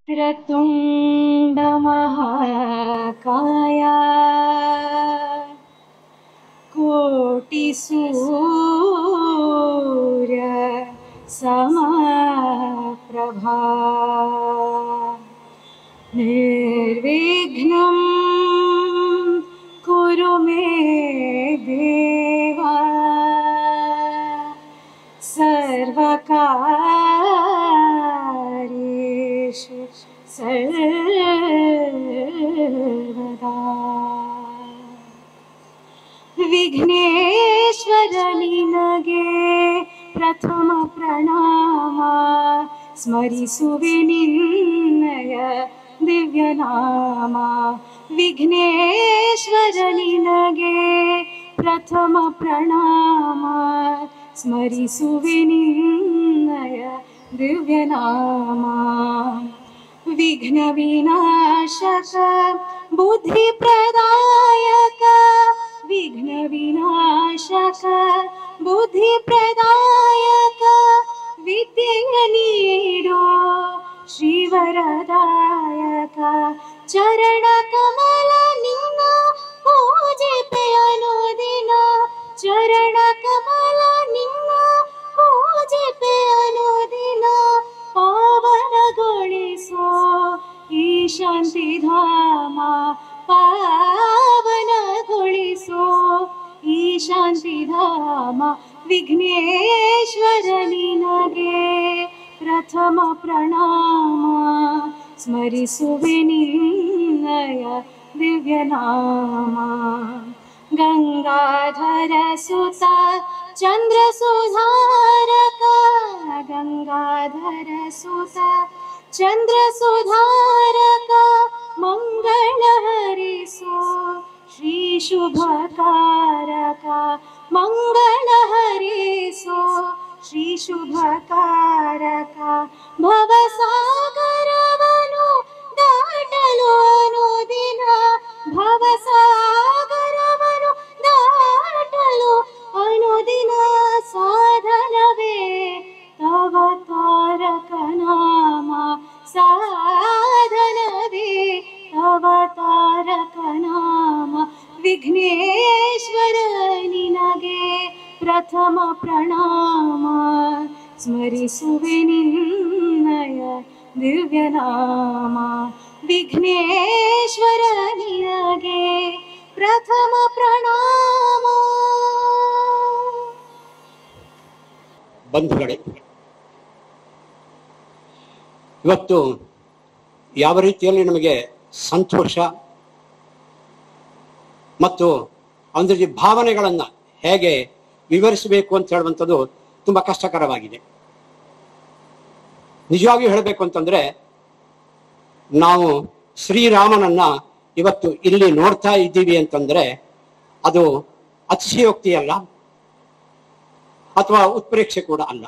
वक्रतुण्डमहाकाय कोटिसूर्य समप्रभा निर्विघ्नं कुरु मे देवा सर्वकार्येषु सर्वदा ವಿಘ್ನೇಶ್ವರ ನಿನಗೆ ಪ್ರಥಮ ಪ್ರಣಾಮ ಸ್ಮರಿಸುವೆ ನಿನ್ನಯ ದಿವ್ಯನಾಮ ವಿಘ್ನೇಶ್ವರ ನಿನಗೆ ಪ್ರಥಮ ಪ್ರಣಾಮ ಸ್ಮರಿಸುವೆ ನಿನ್ನಯ ದಿವ್ಯನಾಮ ವಿಘ್ನ ವಿನಾಶಕ ಬುದ್ಧಿ ಪ್ರದಾಯಕ ವಿಘ್ನ ವಿನಾಶಕ ಬುದ್ಧಿ ಪ್ರದಾಯಕ ವಿದ್ಯೆಯ ನೀಡೋ ಶ್ರೀವರದಾಯಕ ಚರಣ ಕಮಲ ನಿನ್ನ ಪೂಜೆ ಅನುದಿನ ಚರಣ ಕಮಲ ನಿನ್ನ ಪೂಜೆ ಅನುದಿನ ಪಾವನಗೊಳಿಸೋ ಈ ಶಾಂತಿಧಾಮ ಪಾವನಗೊಳಿಸೋ ಈ ಶಾಂತಿಧಾಮ ವಿಘ್ನೇಶ್ವರ ನಿನಗೆ ಪ್ರಥಮ ಪ್ರಣಾಮ ಸ್ಮರಿಸುವೆ ನಿನ್ನಯ ದಿವ್ಯನಾಮ ಗಂಗಾಧರ ಸುತ ಚಂದ್ರ ಸುಧಾರಕ ಗಂಗಾಧರ ಸುತ ಚಂದ್ರ ಸುಧಾರಕ ಮಂಗಳ ಹರಿಸೋ ಶ್ರೀ ಶುಭಕಾರಕ ಮಂಗಳ ಹರಿಸೋ ಶ್ರೀ ಶುಭಕಾರಕ ಭವಸಾಗರವನು ದಾಟಲು ಅನುದಿನ ಭವಸಾಗರವನು ದಾಟಲು ಅನುದಿನ ಸಾಧನವೇ ತವ ತಾರಕ ನಾಮ ಸಾಧನವೇ ತವ ತಾರಕ ನಾಮ ವಿಘ್ನೇಶ್ವರ ನಿನಗೆ ಪ್ರಥಮ ಪ್ರಣಾಮ ಸ್ಮರಿಸುವೆ ನಿನ್ನಯ ದಿವ್ಯನಾಮ ವಿಘ್ನೇಶ್ವರ ನಿನಗೆ ಪ್ರಥಮ ಪ್ರಣಾಮ ಬಂಧುಗಳೇ ಇವತ್ತು ಯಾವ ರೀತಿಯಲ್ಲಿ ನಮಗೆ ಸಂತೋಷ ಮತ್ತು ಅಂದರೆ ಭಾವನೆಗಳನ್ನು ಹೇಗೆ ವಿವರಿಸಬೇಕು ಅಂತ ಹೇಳುವಂಥದ್ದು ತುಂಬ ಕಷ್ಟಕರವಾಗಿದೆ ನಿಜವಾಗಿಯೂ ಹೇಳಬೇಕು ಅಂತಂದ್ರೆ ನಾವು ಶ್ರೀರಾಮನನ್ನ ಇವತ್ತು ಇಲ್ಲಿ ನೋಡ್ತಾ ಇದ್ದೀವಿ ಅಂತಂದ್ರೆ ಅದು ಅತಿಶಯೋಕ್ತಿ ಅಲ್ಲ ಅಥವಾ ಉತ್ಪ್ರೇಕ್ಷೆ ಕೂಡ ಅಲ್ಲ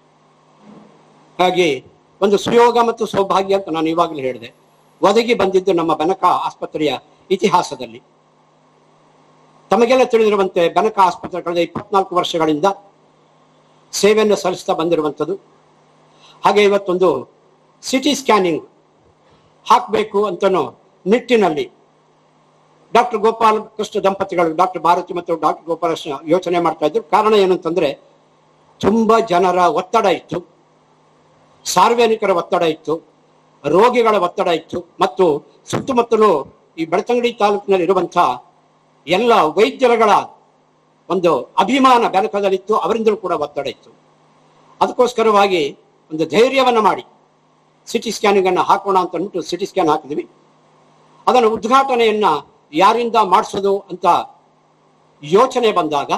ಹಾಗೆ ಒಂದು ಸುಯೋಗ ಮತ್ತು ಸೌಭಾಗ್ಯ ಅಂತ ನಾನು ಇವಾಗಲೇ ಹೇಳಿದೆ ಒದಗಿ ಬಂದಿದ್ದು ನಮ್ಮ ಬೆನಕ ಆಸ್ಪತ್ರೆಯ ಇತಿಹಾಸದಲ್ಲಿ ತಮಗೆಲ್ಲ ತಿಳಿದಿರುವಂತೆ ಬೆನಕ ಆಸ್ಪತ್ರೆ ಕಳೆದ ಇಪ್ಪತ್ನಾಲ್ಕು ವರ್ಷಗಳಿಂದ ಸೇವೆಯನ್ನು ಸಲ್ಲಿಸ್ತಾ ಬಂದಿರುವಂಥದ್ದು ಹಾಗೆ ಇವತ್ತೊಂದು ಸಿಟಿ ಸ್ಕ್ಯಾನಿಂಗ್ ಹಾಕಬೇಕು ಅಂತನೋ ನಿಟ್ಟಿನಲ್ಲಿ ಡಾಕ್ಟರ್ ಗೋಪಾಲ್ ಕೃಷ್ಣ ದಂಪತಿಗಳು ಡಾಕ್ಟರ್ ಭಾರತಿ ಮತ್ತು ಡಾಕ್ಟರ್ ಗೋಪಾಲ ಕೃಷ್ಣ ಯೋಚನೆ ಮಾಡ್ತಾ ಇದ್ರು ಕಾರಣ ಏನಂತಂದ್ರೆ ತುಂಬಾ ಜನರ ಒತ್ತಡ ಇತ್ತು ಸಾರ್ವಜನಿಕರ ಒತ್ತಡ ಇತ್ತು ರೋಗಿಗಳ ಒತ್ತಡ ಇತ್ತು ಮತ್ತು ಸುತ್ತಮುತ್ತಲು ಈ ಬೆಳ್ತಂಗಡಿ ತಾಲೂಕಿನಲ್ಲಿ ಇರುವಂತಹ ಎಲ್ಲ ವೈದ್ಯರುಗಳ ಒಂದು ಅಭಿಮಾನ ಬೆನಕದಲ್ಲಿತ್ತು ಅವರಿಂದಲೂ ಕೂಡ ಒತ್ತಡ ಇತ್ತು ಅದಕ್ಕೋಸ್ಕರವಾಗಿ ಒಂದು ಧೈರ್ಯವನ್ನ ಮಾಡಿ ಸಿಟಿ ಸ್ಕ್ಯಾನಿಂಗ್ ಅನ್ನು ಹಾಕೋಣ ಅಂತ ಅಂದ್ಬಿಟ್ಟು ಸಿಟಿ ಸ್ಕ್ಯಾನ್ ಹಾಕಿದ್ವಿ ಅದನ್ನು ಉದ್ಘಾಟನೆಯನ್ನ ಯಾರಿಂದ ಮಾಡಿಸೋದು ಅಂತ ಯೋಚನೆ ಬಂದಾಗ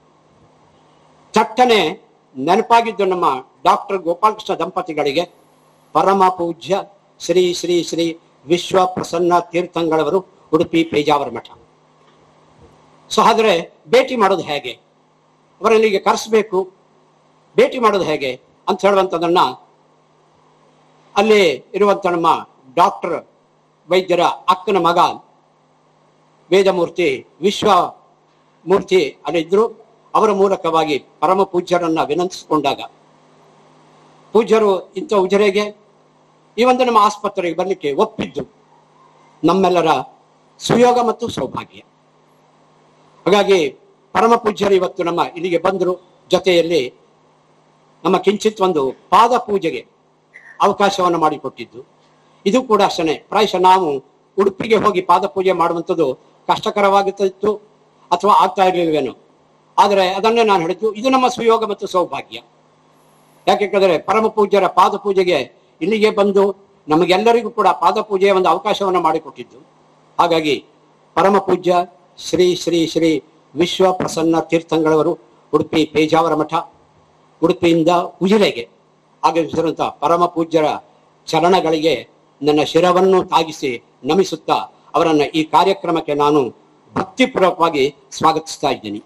ಚಟ್ಟನೆ ನೆನಪಾಗಿದ್ದು ನಮ್ಮ ಡಾಕ್ಟರ್ ಗೋಪಾಲಕೃಷ್ಣ ದಂಪತಿಗಳಿಗೆ ಪರಮ ಪೂಜ್ಯ ಶ್ರೀ ಶ್ರೀ ಶ್ರೀ ವಿಶ್ವ ಪ್ರಸನ್ನ ತೀರ್ಥಂಗಳವರು ಉಡುಪಿ ಪೇಜಾವರ ಮಠ ಸೊ ಹಾಗಾದ್ರೆ ಭೇಟಿ ಮಾಡೋದು ಹೇಗೆ ಅವರಲ್ಲಿಗೆ ಕರೆಸಬೇಕು ಭೇಟಿ ಮಾಡೋದು ಹೇಗೆ ಅಂತ ಹೇಳುವಂಥದ್ದನ್ನ ಅಲ್ಲಿ ಇರುವಂತ ನಮ್ಮ ಡಾಕ್ಟರ್ ವೈದ್ಯರ ಅಕ್ಕನ ಮಗ ವೇದಮೂರ್ತಿ ವಿಶ್ವ ಮೂರ್ತಿ ಅಲ್ಲಿದ್ರು ಅವರ ಮೂಲಕವಾಗಿ ಪರಮ ಪೂಜ್ಯರನ್ನ ವಿನಂತಿಸಿಕೊಂಡಾಗ ಪೂಜ್ಯರು ಇಂಥ ಉಜರೆಗೆ ಈ ಒಂದು ನಮ್ಮ ಆಸ್ಪತ್ರೆಗೆ ಬರಲಿಕ್ಕೆ ಒಪ್ಪಿದ್ದು ನಮ್ಮೆಲ್ಲರ ಸುಯೋಗ ಮತ್ತು ಸೌಭಾಗ್ಯ ಹಾಗಾಗಿ ಪರಮ ಪೂಜ್ಯರು ಇವತ್ತು ನಮ್ಮ ಇಲ್ಲಿಗೆ ಬಂದರು ಜೊತೆಯಲ್ಲಿ ನಮ್ಮ ಕಿಂಚಿತ್ ಒಂದು ಪಾದ ಪೂಜೆಗೆ ಅವಕಾಶವನ್ನು ಮಾಡಿಕೊಟ್ಟಿದ್ದು ಇದು ಕೂಡ ಅಷ್ಟೇ ಪ್ರಾಯಶಃ ನಾವು ಉಡುಪಿಗೆ ಹೋಗಿ ಪಾದ ಪೂಜೆ ಮಾಡುವಂಥದ್ದು ಕಷ್ಟಕರವಾಗುತ್ತಿತ್ತು ಅಥವಾ ಆಗ್ತಾ ಇರಲಿಲ್ವೇನೋ ಆದರೆ ಅದನ್ನೇ ನಾನು ಹೇಳಿದ್ದು ಇದು ನಮ್ಮ ಸುಯೋಗ ಮತ್ತು ಸೌಭಾಗ್ಯ ಯಾಕೆಂದರೆ ಪರಮ ಪೂಜ್ಯರ ಪಾದ ಪೂಜೆಗೆ ಇಲ್ಲಿಗೆ ಬಂದು ನಮಗೆಲ್ಲರಿಗೂ ಕೂಡ ಪಾದ ಪೂಜೆಯ ಒಂದು ಅವಕಾಶವನ್ನು ಮಾಡಿಕೊಟ್ಟಿದ್ದು ಹಾಗಾಗಿ ಪರಮ ಪೂಜ್ಯ ಶ್ರೀ ಶ್ರೀ ಶ್ರೀ ವಿಶ್ವ ಪ್ರಸನ್ನ ತೀರ್ಥಂಗಳವರು ಉಡುಪಿ ಪೇಜಾವರ ಮಠ ಉಡುಪಿಯಿಂದ ಉಜಿರೆಗೆ ಆಗಮಿಸಿರುವಂತಹ ಪರಮ ಪೂಜ್ಯರ ಚರಣಗಳಿಗೆ ನನ್ನ ಶಿರವನ್ನು ತಾಗಿಸಿ ನಮಿಸುತ್ತಾ ಅವರನ್ನ ಈ ಕಾರ್ಯಕ್ರಮಕ್ಕೆ ನಾನು ಭಕ್ತಿಪೂರ್ವಕವಾಗಿ ಸ್ವಾಗತಿಸ್ತಾ ಇದ್ದೀನಿ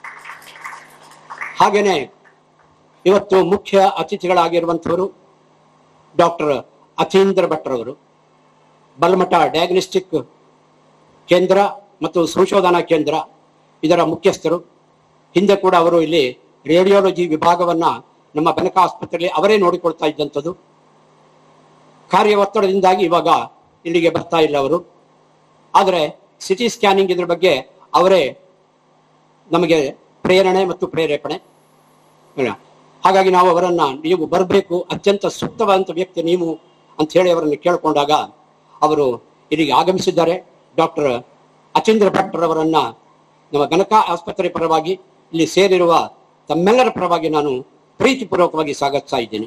ಹಾಗೇನೆ ಇವತ್ತು ಮುಖ್ಯ ಅತಿಥಿಗಳಾಗಿರುವಂಥವರು ಡಾಕ್ಟರ್ ಅತೀಂದ್ರ ಭಟ್ರವರು ಬಲ್ಮಠ ಡಯಾಗ್ನೋಸ್ಟಿಕ್ ಕೇಂದ್ರ ಮತ್ತು ಸಂಶೋಧನಾ ಕೇಂದ್ರ ಇದರ ಮುಖ್ಯಸ್ಥರು ಹಿಂದೆ ಕೂಡ ಅವರು ಇಲ್ಲಿ ರೇಡಿಯಾಲಜಿ ವಿಭಾಗವನ್ನ ನಮ್ಮ ಬೆನಕ ಆಸ್ಪತ್ರೆಯಲ್ಲಿ ಅವರೇ ನೋಡಿಕೊಳ್ತಾ ಇದ್ದಂಥದ್ದು ಕಾರ್ಯ ಒತ್ತಡದಿಂದಾಗಿ ಇವಾಗ ಇಲ್ಲಿಗೆ ಬರ್ತಾ ಇಲ್ಲ ಅವರು ಆದರೆ ಸಿಟಿ ಸ್ಕ್ಯಾನಿಂಗ್ ಇದ್ರ ಬಗ್ಗೆ ಅವರೇ ನಮಗೆ ಪ್ರೇರಣೆ ಮತ್ತು ಪ್ರೇರೇಪಣೆ ಇಲ್ಲ. ಹಾಗಾಗಿ ನಾವು ಅವರನ್ನ ನೀವು ಬರಬೇಕು ಅತ್ಯಂತ ಸೂಕ್ತವಾದಂಥ ವ್ಯಕ್ತಿ ನೀವು ಅಂತ ಹೇಳಿ ಅವರನ್ನು ಕೇಳಿಕೊಂಡಾಗ ಅವರು ಇಲ್ಲಿಗೆ ಆಗಮಿಸಿದ್ದಾರೆ ಡಾಕ್ಟರ್ ಅಚೇಂದ್ರ ಭಟ್ರವರನ್ನ ನಮ್ಮ ಗಣಕ ಆಸ್ಪತ್ರೆ ಪರವಾಗಿ ಇಲ್ಲಿ ಸೇರಿರುವ ತಮ್ಮೆಲ್ಲರ ಪರವಾಗಿ ನಾನು ಪ್ರೀತಿಪೂರ್ವಕವಾಗಿ ಸ್ವಾಗತಿಸ್ತಾ ಇದ್ದೀನಿ